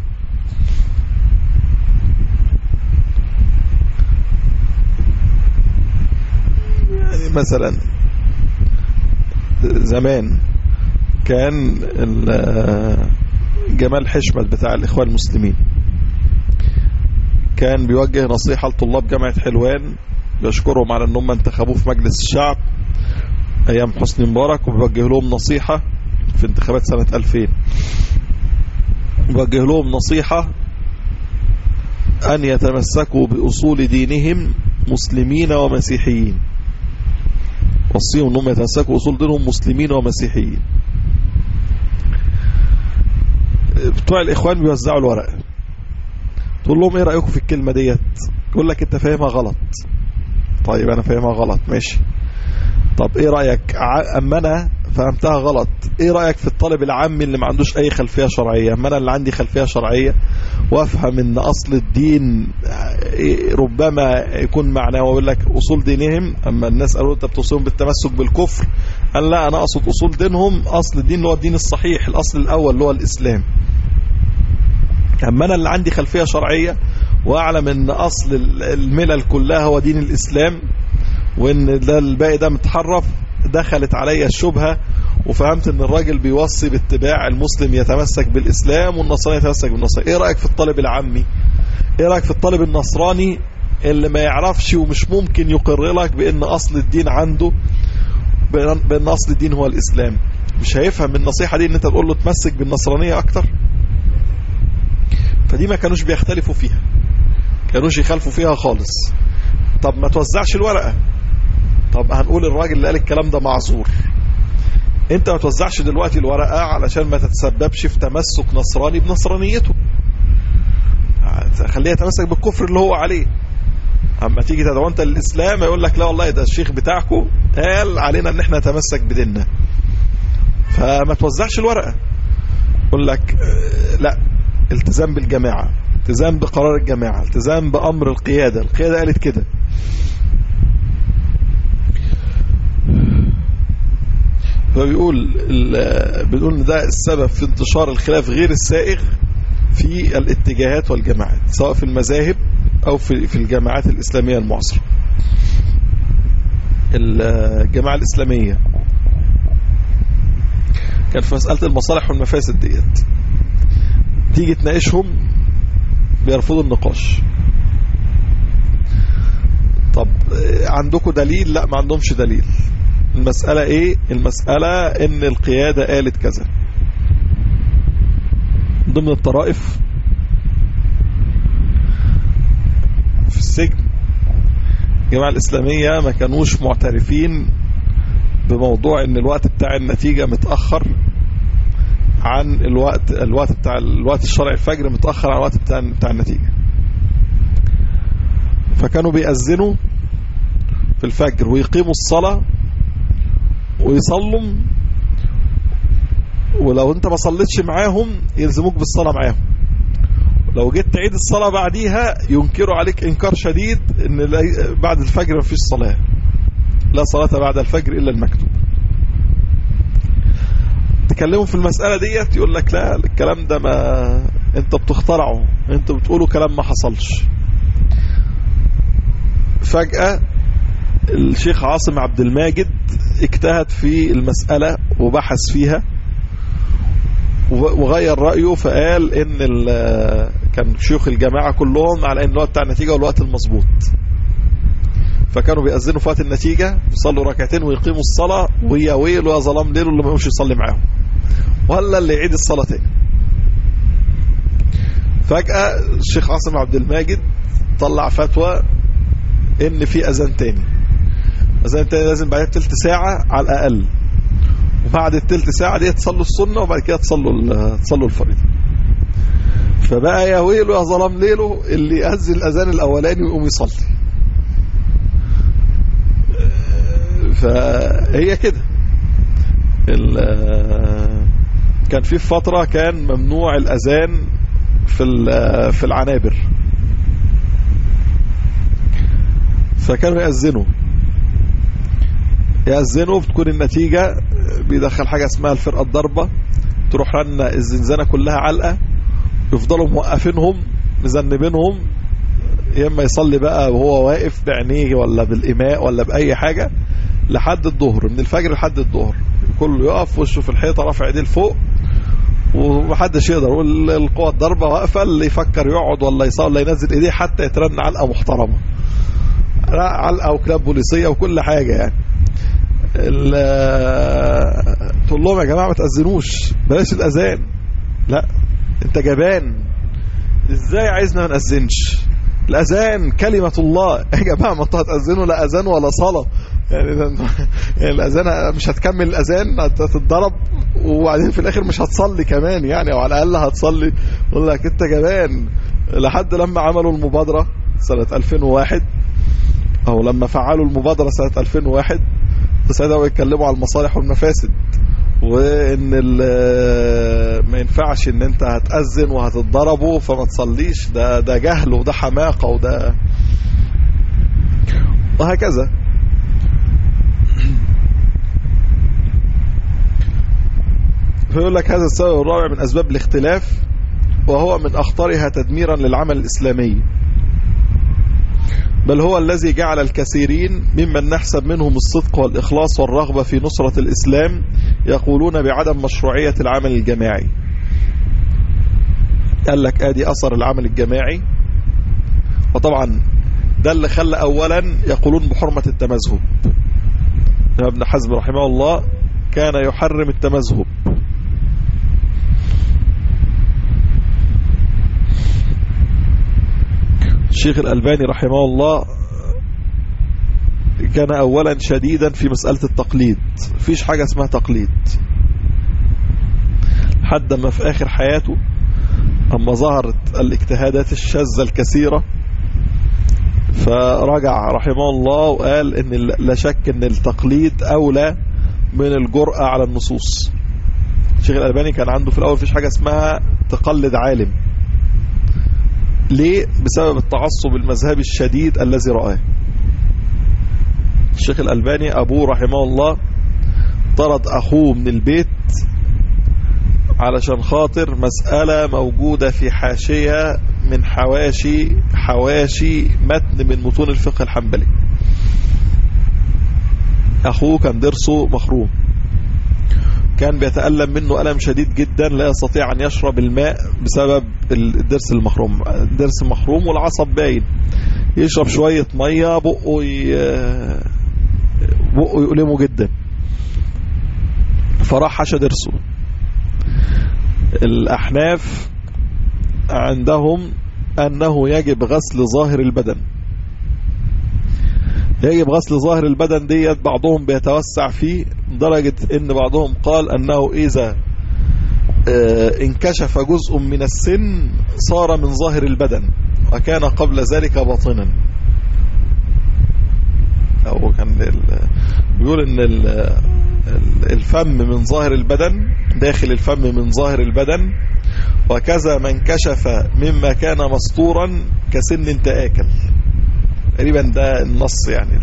يعني مثلا زمان كان جمال حشمت بتاع الإخوان المسلمين كان بيوجه نصيحة لطلاب جامعة حلوان بيشكرهم على أنهم انتخبوه في مجلس الشعب أيام حسني مبارك وبيوجه لهم نصيحة في انتخابات سنة 2000 بيوجه لهم نصيحة أن يتمسكوا بأصول دينهم مسلمين ومسيحيين وصيهم أنهم يتمسكوا بأصول دينهم مسلمين ومسيحيين بتوع الإخوان بيوزعوا الورق تقول لهم ايه رأيكم في الكلمة ديت يقول لك انت فاهمها غلط طيب انا فاهمها غلط ماشي طب ايه رأيك اما انا فهمتها غلط ايه رأيك في الطالب العامي اللي ما عندوش اي خلفية شرعية اما انا اللي عندي خلفية شرعية وافهم ان اصل الدين ربما يكون معناه ويقول لك اصول دينهم اما الناس قالوا انت بتوصلهم بالتمسك بالكفر قال لا انا اقصد اصول دينهم اصل الدين اللي هو الدين الصحيح الاصل الاول اللي هو الاسلام اما انا اللي عندي خلفية شرعية واعلم ان اصل الملل كلها هو دين الاسلام وان ده الباقي ده متحرف دخلت عليا الشبهة وفهمت ان الراجل بيوصي باتباع المسلم يتمسك بالاسلام والنصراني يتمسك بالنصراني ايه رأيك في الطالب العامي ايه رأيك في الطالب النصراني اللي ما يعرفش ومش ممكن يقر لك بان اصل الدين عنده بان اصل الدين هو الاسلام مش هيفهم النصيحة دي ان انت تقول له تمسك بالنصرانية اكتر فدي ما كانوش بيختلفوا فيها كانوش يخالفوا فيها خالص طب ما توزعش الورقة طب هنقول الراجل اللي قال الكلام ده معذور انت ما توزعش دلوقتي الورقة علشان ما تتسببش في تمسك نصراني بنصرانيته خليه يتمسك بالكفر اللي هو عليه اما تيجي تدعو انت للاسلام يقول لك لا والله ده الشيخ بتاعكم قال علينا ان احنا نتمسك بديننا فما توزعش الورقة يقول لك لا التزام بالجماعة التزام بقرار الجماعة التزام بأمر القيادة القيادة قالت كده فبيقول بنقول ان ده السبب في انتشار الخلاف غير السائغ في الاتجاهات والجماعات سواء في المذاهب او في في الجماعات الاسلاميه المعاصره الجماعه الاسلاميه كان في مساله المصالح والمفاسد ديت تيجي تناقشهم بيرفضوا النقاش طب عندكم دليل لا ما عندهمش دليل المسألة ايه المسألة ان القيادة قالت كذا ضمن الطرائف في السجن الجماعة الإسلامية ما كانوش معترفين بموضوع ان الوقت بتاع النتيجة متأخر عن الوقت الوقت بتاع الوقت الشرعي الفجر متأخر عن الوقت بتاع بتاع النتيجة فكانوا بيأذنوا في الفجر ويقيموا الصلاة ويصلوا ولو انت ما صليتش معاهم يلزموك بالصلاة معاهم لو جيت تعيد الصلاة بعديها ينكروا عليك انكار شديد ان بعد الفجر ما فيش صلاة لا صلاة بعد الفجر الا المكتوب تكلموا في المسألة ديت يقول لك لا الكلام ده ما انت بتخترعه انت بتقولوا كلام ما حصلش فجأة الشيخ عاصم عبد الماجد اجتهد في المسألة وبحث فيها وغير رأيه فقال ان كان شيوخ الجماعة كلهم على ان الوقت بتاع النتيجة والوقت المظبوط فكانوا بيأذنوا في وقت النتيجة يصلوا ركعتين ويقيموا الصلاة ويا ويل ويا ظلام ليل اللي ما يقومش يصلي معاهم ولا اللي يعيد الصلاة تاني فجأة الشيخ عاصم عبد الماجد طلع فتوى ان في اذان تاني اذان تاني لازم بعد تلت ساعة على الاقل وبعد التلت ساعة دي تصلوا السنة وبعد كده تصلوا تصلوا الفريضة فبقى يا ويله يا ظلام ليله اللي يأذن الأذان الأولاني ويقوم يصلي فهي كده كان في فترة كان ممنوع الأذان في في العنابر فكانوا يأذنوا يأذنوا بتكون النتيجة بيدخل حاجة اسمها الفرقة الضربة تروح لنا الزنزانة كلها علقة يفضلوا موقفينهم مذنبينهم يا اما يصلي بقى وهو واقف بعينيه ولا بالإماء ولا بأي حاجة لحد الظهر من الفجر لحد الظهر كله يقف وشه في الحيطة رافع ايديه لفوق ومحدش يقدر والقوة الضربة واقفة اللي يفكر يقعد ولا يصلي ولا ينزل ايديه حتى يترن علقة محترمة علقة وكلاب بوليسية وكل حاجة يعني تقول لهم يا جماعة ما تأذنوش بلاش الأذان لا انت جبان ازاي عايزنا ما نأذنش الأذان كلمة الله يا جماعة ما انتوا هتأذنوا لا أذان ولا صلاة يعني, يعني الأذان مش هتكمل الأذان هتتضرب وبعدين في الآخر مش هتصلي كمان يعني أو على الأقل هتصلي يقول لك أنت جبان لحد لما عملوا المبادرة سنة 2001 أو لما فعلوا المبادرة سنة 2001 ساعتها يتكلموا على المصالح والمفاسد وان ما ينفعش ان انت هتأذن وهتتضربوا فما تصليش ده ده جهل وده حماقة وده وهكذا فيقول لك هذا السبب الرابع من أسباب الاختلاف وهو من أخطرها تدميرا للعمل الإسلامي بل هو الذي جعل الكثيرين ممن نحسب منهم الصدق والإخلاص والرغبة في نصرة الإسلام يقولون بعدم مشروعية العمل الجماعي قال لك آدي أثر العمل الجماعي وطبعا ده اللي خلى أولا يقولون بحرمة التمذهب ابن حزم رحمه الله كان يحرم التمذهب الشيخ الألباني رحمه الله كان أولا شديدا في مسألة التقليد فيش حاجة اسمها تقليد حتى ما في آخر حياته أما ظهرت الاجتهادات الشاذة الكثيرة فرجع رحمه الله وقال ان لا شك ان التقليد أولى من الجرأة على النصوص الشيخ الألباني كان عنده في الأول فيش حاجة اسمها تقلد عالم ليه بسبب التعصب المذهبي الشديد الذي رآه الشيخ الألباني أبوه رحمه الله طرد أخوه من البيت علشان خاطر مسألة موجودة في حاشية من حواشي حواشي متن من متون الفقه الحنبلي أخوه كان درسه مخروم كان بيتألم منه ألم شديد جدا لا يستطيع أن يشرب الماء بسبب الدرس المخروم الدرس المخروم والعصب باين يشرب شوية مية بقه ي... بقه يؤلمه جدا فراح حشى درسه الأحناف عندهم أنه يجب غسل ظاهر البدن يجب غسل ظاهر البدن ديت بعضهم بيتوسع فيه درجة ان بعضهم قال انه اذا انكشف جزء من السن صار من ظاهر البدن وكان قبل ذلك باطنا او كان بيقول ان الفم من ظاهر البدن داخل الفم من ظاهر البدن وكذا من كشف مما كان مستورا كسن تآكل تقريبا ده النص يعني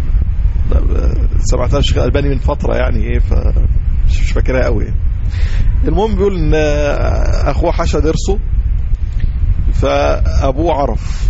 سمعتها الشيخ الألباني من فترة يعني ايه فمش فاكرها قوي يعني. المهم بيقول ان اخوه حشى درسه فابوه عرف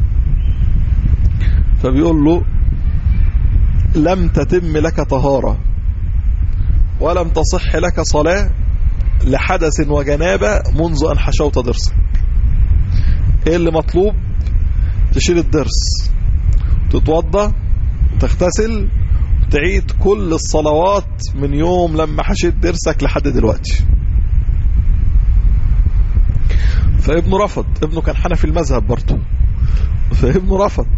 فبيقول له لم تتم لك طهارة ولم تصح لك صلاة لحدث وجنابة منذ أن حشوت درسك ايه اللي مطلوب تشيل الدرس تتوضى تغتسل تعيد كل الصلوات من يوم لما حشيت درسك لحد دلوقتي فابنه رفض ابنه كان حنفي المذهب برضه فابنه رفض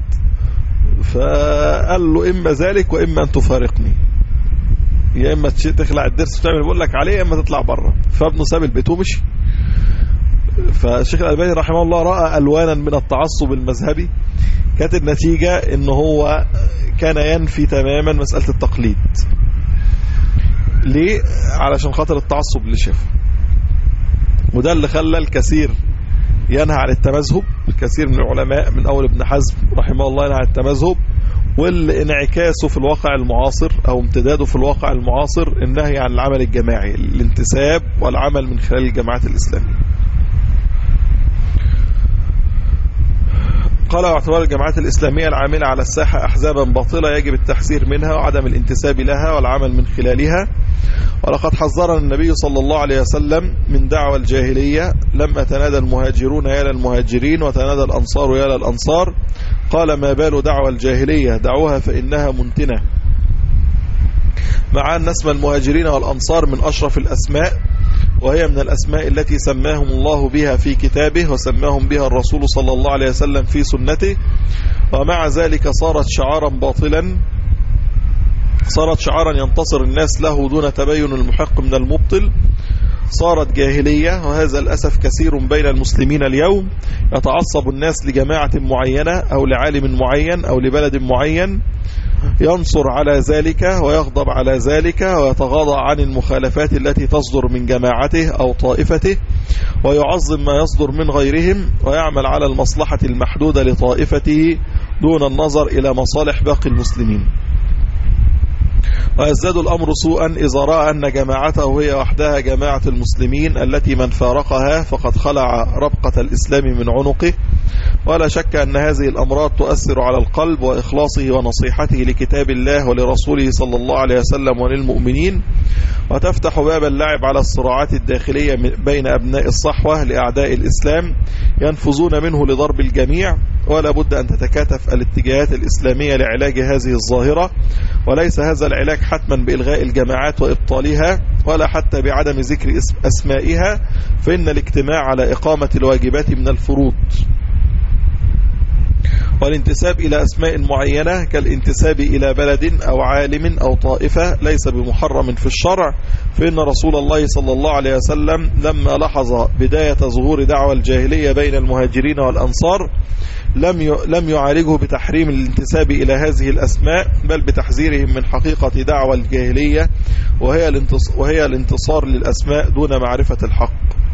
فقال له إما ذلك وإما أن تفارقني يا إما تخلع الدرس وتعمل بقول لك عليه يا إما تطلع بره فابنه ساب البيت ومشي فالشيخ الألباني رحمه الله رأى ألوانا من التعصب المذهبي كانت النتيجة ان هو كان ينفي تماما مسألة التقليد ليه؟ علشان خاطر التعصب اللي شافه وده اللي خلى الكثير ينهى عن التمذهب كثير من العلماء من أول ابن حزم رحمه الله ينهى عن التمذهب واللي انعكاسه في الواقع المعاصر أو امتداده في الواقع المعاصر النهي عن العمل الجماعي الانتساب والعمل من خلال الجماعات الإسلامية قال واعتبار الجماعات الإسلامية العاملة على الساحة أحزابا باطلة يجب التحذير منها وعدم الانتساب لها والعمل من خلالها ولقد حذرنا النبي صلى الله عليه وسلم من دعوى الجاهلية لما تنادى المهاجرون يا للمهاجرين وتنادى الأنصار يا للأنصار قال ما بال دعوى الجاهلية دعوها فإنها منتنة مع أن اسم المهاجرين والأنصار من أشرف الأسماء وهي من الأسماء التي سماهم الله بها في كتابه وسماهم بها الرسول صلى الله عليه وسلم في سنته ومع ذلك صارت شعارا باطلا صارت شعارا ينتصر الناس له دون تبين المحق من المبطل صارت جاهلية وهذا الأسف كثير بين المسلمين اليوم يتعصب الناس لجماعة معينة أو لعالم معين أو لبلد معين ينصر على ذلك ويغضب على ذلك ويتغاضى عن المخالفات التي تصدر من جماعته أو طائفته ويعظم ما يصدر من غيرهم ويعمل على المصلحة المحدودة لطائفته دون النظر إلى مصالح باقي المسلمين ويزداد الأمر سوءا إذا رأى أن جماعته هي وحدها جماعة المسلمين التي من فارقها فقد خلع ربقة الإسلام من عنقه ولا شك أن هذه الأمراض تؤثر على القلب وإخلاصه ونصيحته لكتاب الله ولرسوله صلى الله عليه وسلم وللمؤمنين وتفتح باب اللعب على الصراعات الداخلية بين أبناء الصحوة لأعداء الإسلام ينفذون منه لضرب الجميع ولا بد أن تتكاتف الاتجاهات الإسلامية لعلاج هذه الظاهرة وليس هذا العلاج حتما بإلغاء الجماعات وإبطالها ولا حتى بعدم ذكر أسمائها فإن الاجتماع على إقامة الواجبات من الفروض والانتساب إلى أسماء معينة كالانتساب إلى بلد أو عالم أو طائفة ليس بمحرم في الشرع فإن رسول الله صلى الله عليه وسلم لما لحظ بداية ظهور دعوة الجاهلية بين المهاجرين والأنصار لم لم يعالجه بتحريم الانتساب إلى هذه الأسماء بل بتحذيرهم من حقيقة دعوة الجاهلية وهي وهي الانتصار للأسماء دون معرفة الحق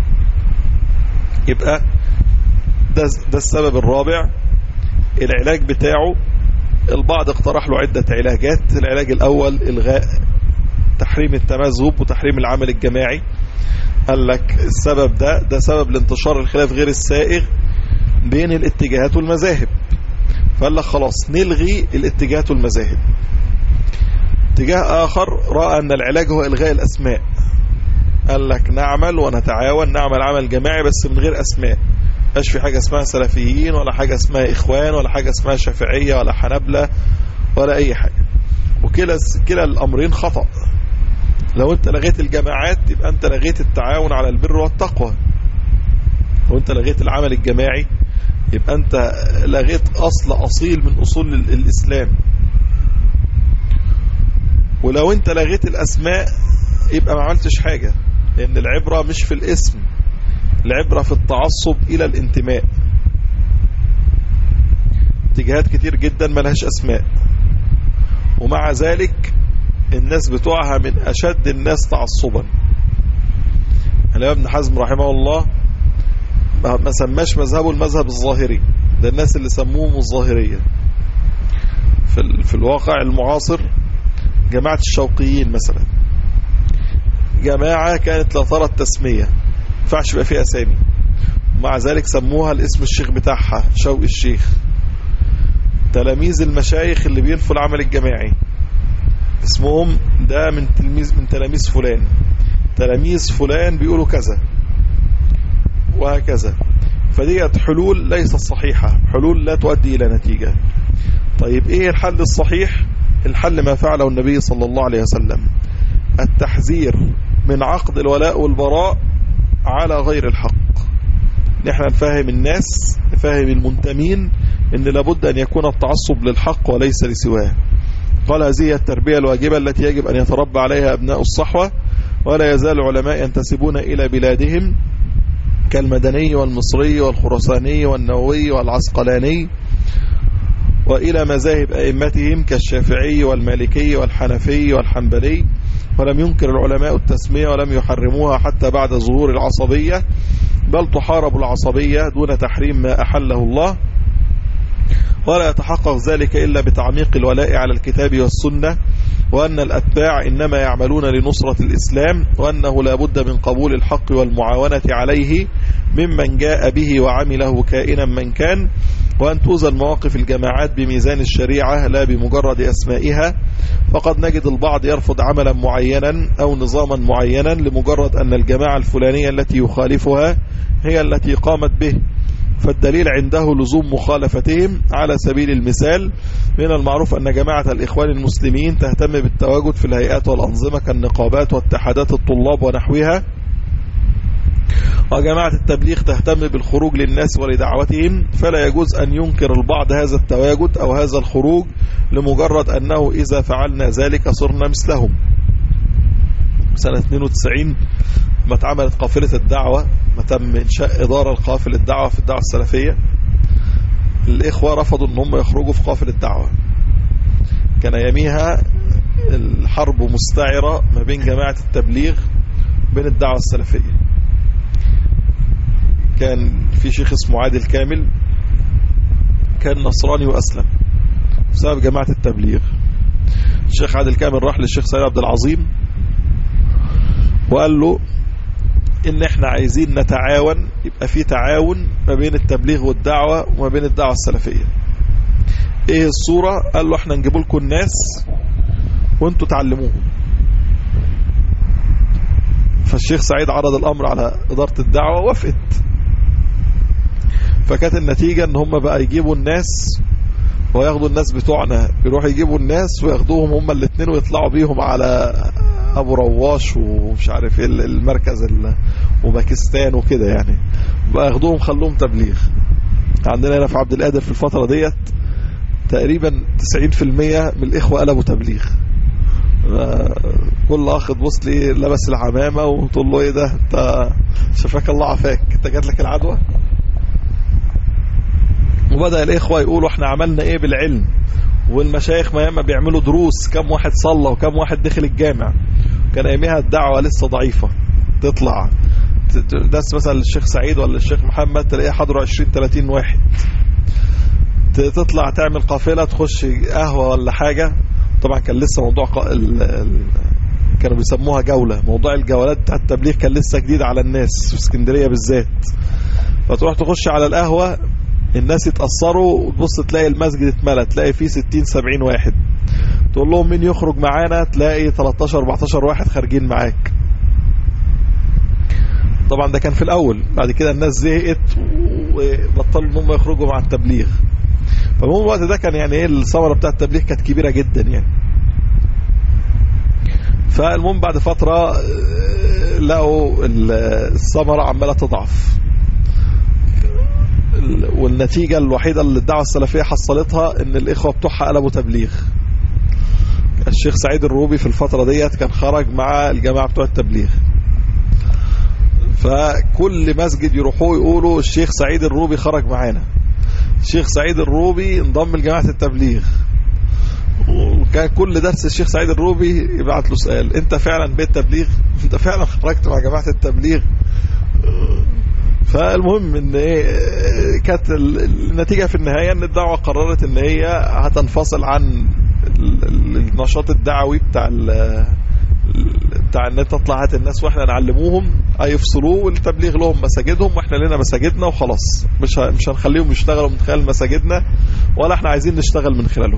يبقى ده, ده السبب الرابع العلاج بتاعه البعض اقترح له عدة علاجات العلاج الأول إلغاء تحريم التمذهب وتحريم العمل الجماعي قال لك السبب ده ده سبب لانتشار الخلاف غير السائغ بين الاتجاهات والمذاهب فقال لك خلاص نلغي الاتجاهات والمذاهب اتجاه آخر رأى أن العلاج هو إلغاء الأسماء قال لك نعمل ونتعاون نعمل عمل جماعي بس من غير أسماء مش في حاجة اسمها سلفيين ولا حاجة اسمها إخوان ولا حاجة اسمها شافعية ولا حنبلة ولا أي حاجة وكلا كلا الأمرين خطأ لو انت لغيت الجماعات يبقى انت لغيت التعاون على البر والتقوى لو انت لغيت العمل الجماعي يبقى انت لغيت أصل أصيل من أصول الإسلام ولو انت لغيت الأسماء يبقى ما عملتش حاجة لأن العبرة مش في الاسم العبرة في التعصب إلى الانتماء اتجاهات كتير جدا ملهاش أسماء ومع ذلك الناس بتوعها من أشد الناس تعصبا الإمام ابن حزم رحمه الله ما سماش مذهبه المذهب الظاهري ده الناس اللي سموهم الظاهرية في, في الواقع المعاصر جماعة الشوقيين مثلا جماعة كانت لا ترى التسمية ينفعش يبقى فيها اسامي ومع ذلك سموها الاسم الشيخ بتاعها شوقي الشيخ تلاميذ المشايخ اللي بينفوا العمل الجماعي اسمهم ده من تلميذ من تلاميذ فلان تلاميذ فلان بيقولوا كذا وهكذا فديت حلول ليست صحيحة حلول لا تؤدي إلى نتيجة طيب ايه الحل الصحيح الحل ما فعله النبي صلى الله عليه وسلم التحذير من عقد الولاء والبراء على غير الحق نحن نفهم الناس نفهم المنتمين ان لابد ان يكون التعصب للحق وليس لسواه قال هذه التربية الواجبة التي يجب أن يتربى عليها أبناء الصحوة ولا يزال العلماء ينتسبون إلى بلادهم كالمدني والمصري والخرساني والنووي والعسقلاني وإلى مذاهب أئمتهم كالشافعي والمالكي والحنفي والحنبلي ولم ينكر العلماء التسمية ولم يحرموها حتى بعد ظهور العصبية بل تحارب العصبية دون تحريم ما أحله الله ولا يتحقق ذلك إلا بتعميق الولاء على الكتاب والسنة وأن الأتباع إنما يعملون لنصرة الإسلام وأنه لا بد من قبول الحق والمعاونة عليه ممن جاء به وعمله كائنا من كان وأن توزن مواقف الجماعات بميزان الشريعة لا بمجرد أسمائها فقد نجد البعض يرفض عملا معينا أو نظاما معينا لمجرد أن الجماعة الفلانية التي يخالفها هي التي قامت به فالدليل عنده لزوم مخالفتهم على سبيل المثال من المعروف أن جماعة الإخوان المسلمين تهتم بالتواجد في الهيئات والأنظمة كالنقابات واتحادات الطلاب ونحوها وجماعة التبليغ تهتم بالخروج للناس ولدعوتهم فلا يجوز أن ينكر البعض هذا التواجد أو هذا الخروج لمجرد أنه إذا فعلنا ذلك صرنا مثلهم سنة 92 ما اتعملت قافلة الدعوة ما تم إنشاء إدارة لقافلة الدعوة في الدعوة السلفية الإخوة رفضوا أن هم يخرجوا في قافلة الدعوة كان يميها الحرب مستعرة ما بين جماعة التبليغ وبين الدعوة السلفية كان في شيخ اسمه عادل كامل كان نصراني وأسلم بسبب جماعة التبليغ الشيخ عادل كامل راح للشيخ سيد عبد العظيم وقال له ان احنا عايزين نتعاون يبقى في تعاون ما بين التبليغ والدعوة وما بين الدعوة السلفية ايه الصورة قال له احنا نجيب لكم الناس وانتوا تعلموهم فالشيخ سعيد عرض الامر على ادارة الدعوة وافقت فكانت النتيجة ان هم بقى يجيبوا الناس وياخدوا الناس بتوعنا يروحوا يجيبوا الناس وياخدوهم هم الاثنين ويطلعوا بيهم على ابو رواش ومش عارف ايه المركز وباكستان وكده يعني بقى ياخدوهم خلوهم تبليغ عندنا هنا في عبد القادر في الفترة ديت تقريبا 90% من الاخوة قلبوا تبليغ كل اخ تبص لي لبس العمامة وتقول له ايه ده انت شفاك الله عافاك انت جات لك العدوى وبدأ الإخوة يقولوا احنا عملنا ايه بالعلم والمشايخ ما ياما بيعملوا دروس كم واحد صلى وكم واحد دخل الجامع كان ايامها الدعوة لسه ضعيفة تطلع درس مثلا للشيخ سعيد ولا الشيخ محمد تلاقيه حضروا 20 30 واحد تطلع تعمل قافلة تخش قهوة ولا حاجة طبعا كان لسه موضوع ق... ال... ال... كانوا بيسموها جولة موضوع الجولات بتاع التبليغ كان لسه جديد على الناس في اسكندرية بالذات فتروح تخش على القهوة الناس يتأثروا وتبص تلاقي المسجد اتملى تلاقي فيه 60 70 واحد تقول لهم مين يخرج معانا تلاقي 13 14 واحد خارجين معاك طبعا ده كان في الأول بعد كده الناس زهقت وبطلوا ان هم يخرجوا مع التبليغ فالمهم الوقت ده كان يعني ايه الثمره بتاع التبليغ كانت كبيرة جدا يعني فالمهم بعد فترة لقوا الثمرة عمالة تضعف والنتيجة الوحيدة اللي الدعوة السلفية حصلتها ان الاخوة بتوعها قلبوا تبليغ الشيخ سعيد الروبي في الفترة ديت كان خرج مع الجماعة بتوع التبليغ فكل مسجد يروحوا يقولوا الشيخ سعيد الروبي خرج معانا الشيخ سعيد الروبي انضم لجماعة التبليغ وكان كل درس الشيخ سعيد الروبي يبعت له سؤال انت فعلا بيت تبليغ انت فعلا خرجت مع جماعة التبليغ فالمهم ان ايه كانت النتيجة في النهاية ان الدعوة قررت ان هي هتنفصل عن النشاط الدعوي بتاع بتاع ان انت تطلع هات الناس واحنا نعلموهم هيفصلوه والتبليغ لهم مساجدهم واحنا لنا مساجدنا وخلاص مش مش هنخليهم يشتغلوا من خلال مساجدنا ولا احنا عايزين نشتغل من خلالهم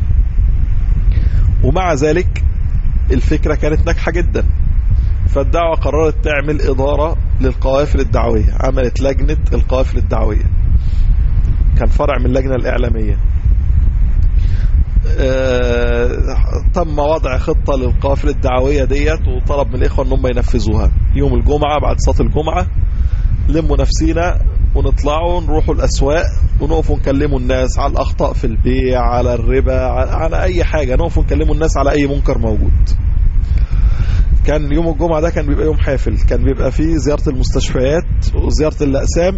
ومع ذلك الفكرة كانت ناجحة جدا فالدعوة قررت تعمل إدارة للقوافل الدعوية عملت لجنة القوافل الدعوية كان فرع من اللجنة الإعلامية آه، تم وضع خطة للقافلة الدعوية ديت وطلب من الإخوة أنهم ينفذوها يوم الجمعة بعد صلاة الجمعة لموا نفسينا ونطلعوا نروحوا الأسواق ونقفوا نكلموا الناس على الأخطاء في البيع على الربا على, على أي حاجة نقفوا نكلموا الناس على أي منكر موجود كان يوم الجمعة ده كان بيبقى يوم حافل كان بيبقى فيه زيارة المستشفيات وزيارة الأقسام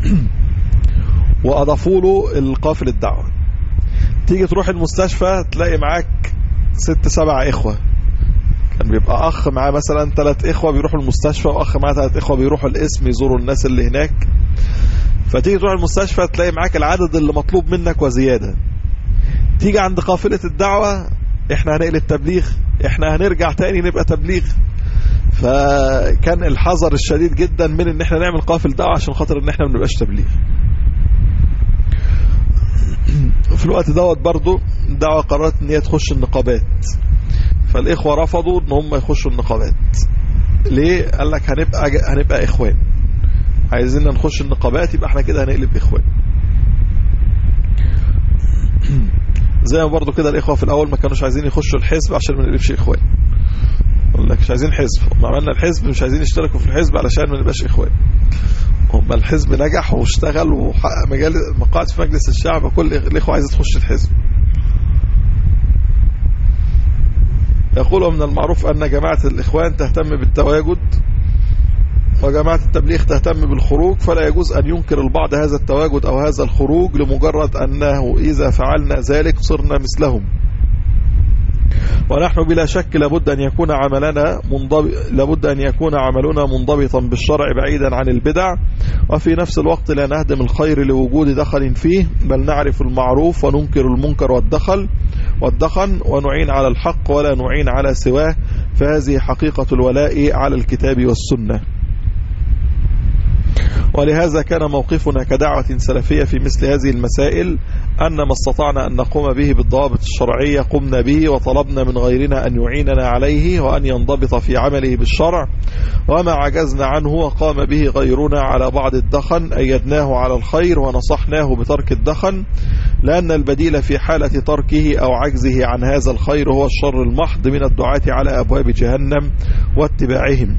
وأضافوا له القافل الدعوة تيجي تروح المستشفى تلاقي معاك ست سبع إخوة كان بيبقى أخ معاه مثلا ثلاث إخوة بيروحوا المستشفى وأخ معاه ثلاث إخوة بيروحوا القسم يزوروا الناس اللي هناك فتيجي تروح المستشفى تلاقي معاك العدد اللي مطلوب منك وزيادة تيجي عند قافلة الدعوة احنا هنقلب تبليغ احنا هنرجع تاني نبقى تبليغ فكان الحذر الشديد جدا من ان احنا نعمل قافل دعوة عشان خاطر ان احنا ما نبقاش تبليغ في الوقت دوت برضو الدعوة قررت ان هي تخش النقابات فالاخوة رفضوا ان هم يخشوا النقابات ليه قال لك هنبقى هنبقى اخوان عايزين نخش النقابات يبقى احنا كده هنقلب اخوان زي ما برضو كده الاخوة في الاول ما كانوش عايزين يخشوا الحزب عشان ما نقلبش اخوان يقول لك مش عايزين حزب ما عملنا الحزب مش عايزين يشتركوا في الحزب علشان ما نبقاش اخوان هم الحزب نجح واشتغل وحقق مجال مقاعد في مجلس الشعب كل الاخوه عايزه تخش الحزب يقول من المعروف أن جماعة الإخوان تهتم بالتواجد وجماعة التبليغ تهتم بالخروج فلا يجوز أن ينكر البعض هذا التواجد أو هذا الخروج لمجرد أنه إذا فعلنا ذلك صرنا مثلهم ونحن بلا شك لابد أن يكون عملنا منضبط لابد أن يكون عملنا منضبطا بالشرع بعيدا عن البدع وفي نفس الوقت لا نهدم الخير لوجود دخل فيه بل نعرف المعروف وننكر المنكر والدخل والدخن ونعين على الحق ولا نعين على سواه فهذه حقيقة الولاء على الكتاب والسنة ولهذا كان موقفنا كدعوة سلفية في مثل هذه المسائل أن ما استطعنا أن نقوم به بالضوابط الشرعية قمنا به وطلبنا من غيرنا أن يعيننا عليه وأن ينضبط في عمله بالشرع وما عجزنا عنه وقام به غيرنا على بعض الدخن أيدناه على الخير ونصحناه بترك الدخن لأن البديل في حالة تركه أو عجزه عن هذا الخير هو الشر المحض من الدعاة على أبواب جهنم واتباعهم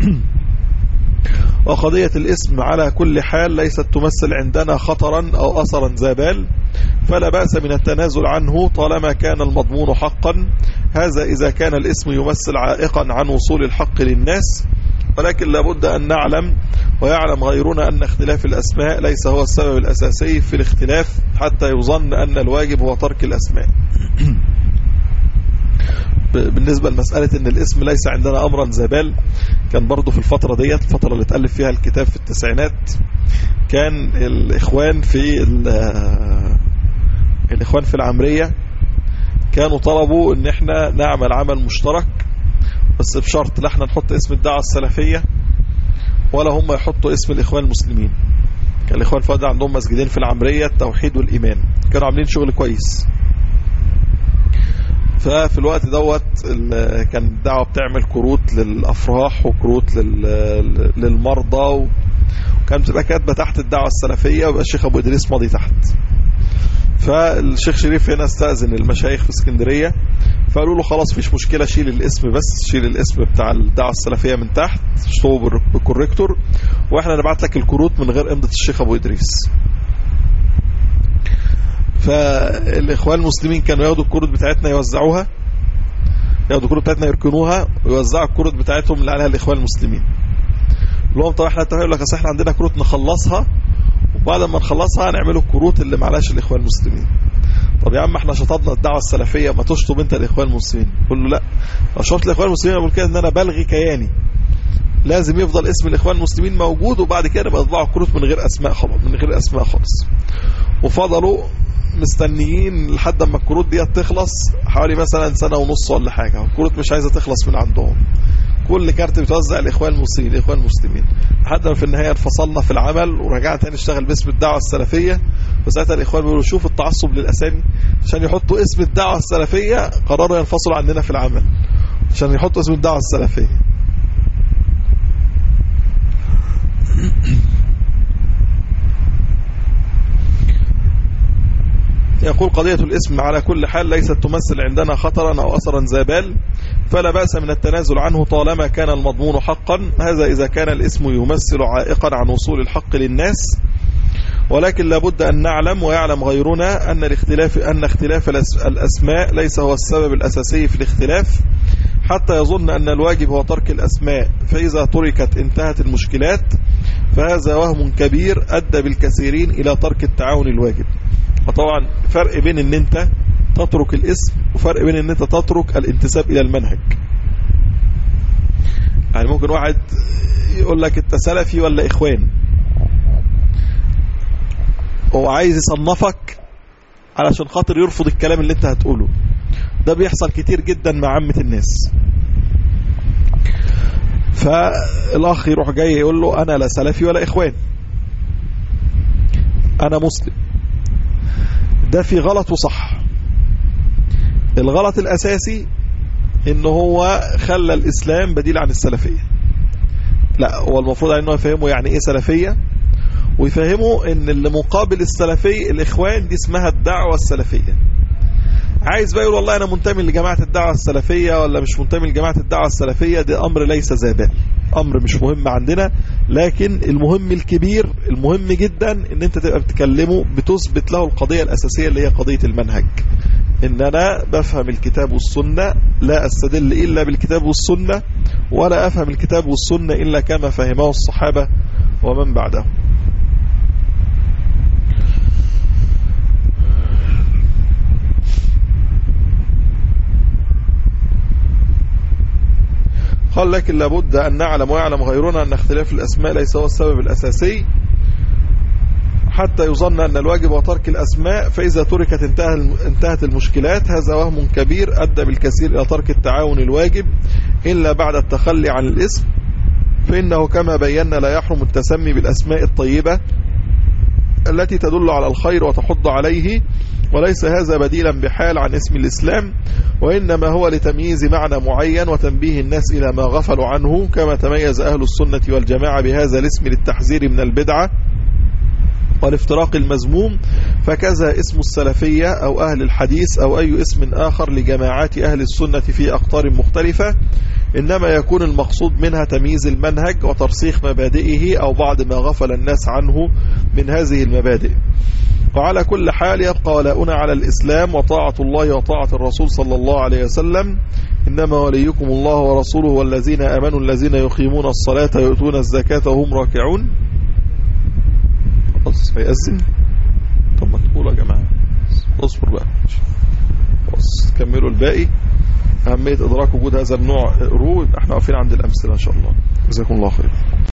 وقضية الاسم على كل حال ليست تمثل عندنا خطرا أو أثرا زابال فلا بأس من التنازل عنه طالما كان المضمون حقا هذا إذا كان الاسم يمثل عائقا عن وصول الحق للناس ولكن لابد أن نعلم ويعلم غيرنا أن اختلاف الأسماء ليس هو السبب الأساسي في الاختلاف حتى يظن أن الواجب هو ترك الأسماء بالنسبة لمسألة ان الاسم ليس عندنا امرا زبال كان برضو في الفترة ديت الفترة اللي تألف فيها الكتاب في التسعينات كان الاخوان في الاخوان في العمرية كانوا طلبوا ان احنا نعمل عمل مشترك بس بشرط لا احنا نحط اسم الدعوة السلفية ولا هم يحطوا اسم الاخوان المسلمين كان الاخوان فؤاد عندهم مسجدين في العمرية التوحيد والايمان كانوا عاملين شغل كويس ففي الوقت دوت كان الدعوة بتعمل كروت للأفراح وكروت للمرضى وكان بتبقى كاتبة تحت الدعوة السلفية ويبقى الشيخ أبو إدريس ماضي تحت فالشيخ شريف هنا استأذن المشايخ في اسكندرية فقالوا له خلاص فيش مشكلة شيل الاسم بس شيل الاسم بتاع الدعوة السلفية من تحت اشطبه بالكوريكتور واحنا نبعت لك الكروت من غير امضة الشيخ أبو إدريس فالاخوان المسلمين كانوا ياخدوا الكروت بتاعتنا يوزعوها ياخدوا الكروت بتاعتنا يركنوها ويوزعوا الكروت بتاعتهم اللي عليها الاخوان المسلمين لهم طب احنا اتفقنا لك اصل احنا عندنا كروت نخلصها وبعد ما نخلصها هنعملوا الكروت اللي معلاش الاخوان المسلمين طب يا عم احنا شطبنا الدعوه السلفيه ما تشطب انت الاخوان المسلمين قول له لا لو شرط الاخوان المسلمين بقول كده ان انا بلغي كياني لازم يفضل اسم الاخوان المسلمين موجود وبعد كده نبقى نطبعوا الكروت من غير اسماء خلاص من غير اسماء خالص وفضلوا مستنيين لحد ما الكروت دي تخلص حوالي مثلا سنة ونص ولا حاجة والكروت مش عايزة تخلص من عندهم كل كارت بتوزع الاخوان المسلمين الاخوان المسلمين لحد ما في النهايه انفصلنا في العمل ورجعنا تاني نشتغل باسم الدعوه السلفيه وساعتها الاخوان بيقولوا شوفوا التعصب للاسامي عشان يحطوا اسم الدعوه السلفيه قرروا ينفصلوا عننا في العمل عشان يحطوا اسم الدعوه السلفيه يقول قضية الاسم على كل حال ليست تمثل عندنا خطرا أو أثرا زابال فلا بأس من التنازل عنه طالما كان المضمون حقا هذا إذا كان الاسم يمثل عائقا عن وصول الحق للناس ولكن لابد أن نعلم ويعلم غيرنا أن الاختلاف أن اختلاف الأسماء ليس هو السبب الأساسي في الاختلاف حتى يظن أن الواجب هو ترك الأسماء فإذا تركت انتهت المشكلات فهذا وهم كبير أدى بالكثيرين إلى ترك التعاون الواجب وطبعا فرق بين أن أنت تترك الاسم وفرق بين أن أنت تترك الانتساب إلى المنهج يعني ممكن واحد يقول لك انت سلفي ولا إخوان هو عايز يصنفك علشان خاطر يرفض الكلام اللي انت هتقوله ده بيحصل كتير جدا مع عامة الناس فالأخ يروح جاي يقول له أنا لا سلفي ولا إخوان أنا مسلم ده في غلط وصح الغلط الأساسي إن هو خلى الإسلام بديل عن السلفية لا هو المفروض أنه يفهمه يعني إيه سلفية ويفهموا ان اللي مقابل السلفي الاخوان دي اسمها الدعوة السلفية عايز بقى يقول والله انا منتمي لجماعة الدعوة السلفية ولا مش منتمي لجماعة الدعوة السلفية دي امر ليس زابال امر مش مهم عندنا لكن المهم الكبير المهم جدا ان انت تبقى بتكلمه بتثبت له القضية الاساسية اللي هي قضية المنهج ان انا بفهم الكتاب والسنة لا استدل الا بالكتاب والسنة ولا افهم الكتاب والسنة الا كما فهمه الصحابة ومن بعدهم قال لكن لابد أن نعلم ويعلم غيرنا أن اختلاف الأسماء ليس هو السبب الأساسي حتى يظن أن الواجب هو ترك الأسماء فإذا تركت انتهى انتهت المشكلات هذا وهم كبير أدى بالكثير إلى ترك التعاون الواجب إلا بعد التخلي عن الاسم فإنه كما بينا لا يحرم التسمي بالأسماء الطيبة التي تدل على الخير وتحض عليه وليس هذا بديلا بحال عن اسم الإسلام وإنما هو لتمييز معنى معين وتنبيه الناس إلى ما غفلوا عنه كما تميز أهل السنة والجماعة بهذا الاسم للتحذير من البدعة والافتراق المزموم فكذا اسم السلفية أو أهل الحديث أو أي اسم آخر لجماعات أهل السنة في أقطار مختلفة إنما يكون المقصود منها تمييز المنهج وترسيخ مبادئه أو بعض ما غفل الناس عنه من هذه المبادئ وعلى كل حال يبقى ولاؤنا على الإسلام وطاعة الله وطاعة الرسول صلى الله عليه وسلم إنما وليكم الله ورسوله والذين أمنوا الذين يقيمون الصلاة ويؤتون الزكاة وهم راكعون خلاص هيأذن طب ما تقولوا يا جماعة اصبر بقى خلاص كملوا الباقي أهمية إدراك وجود هذا النوع روح احنا واقفين عند الأمثلة إن شاء الله جزاكم الله خير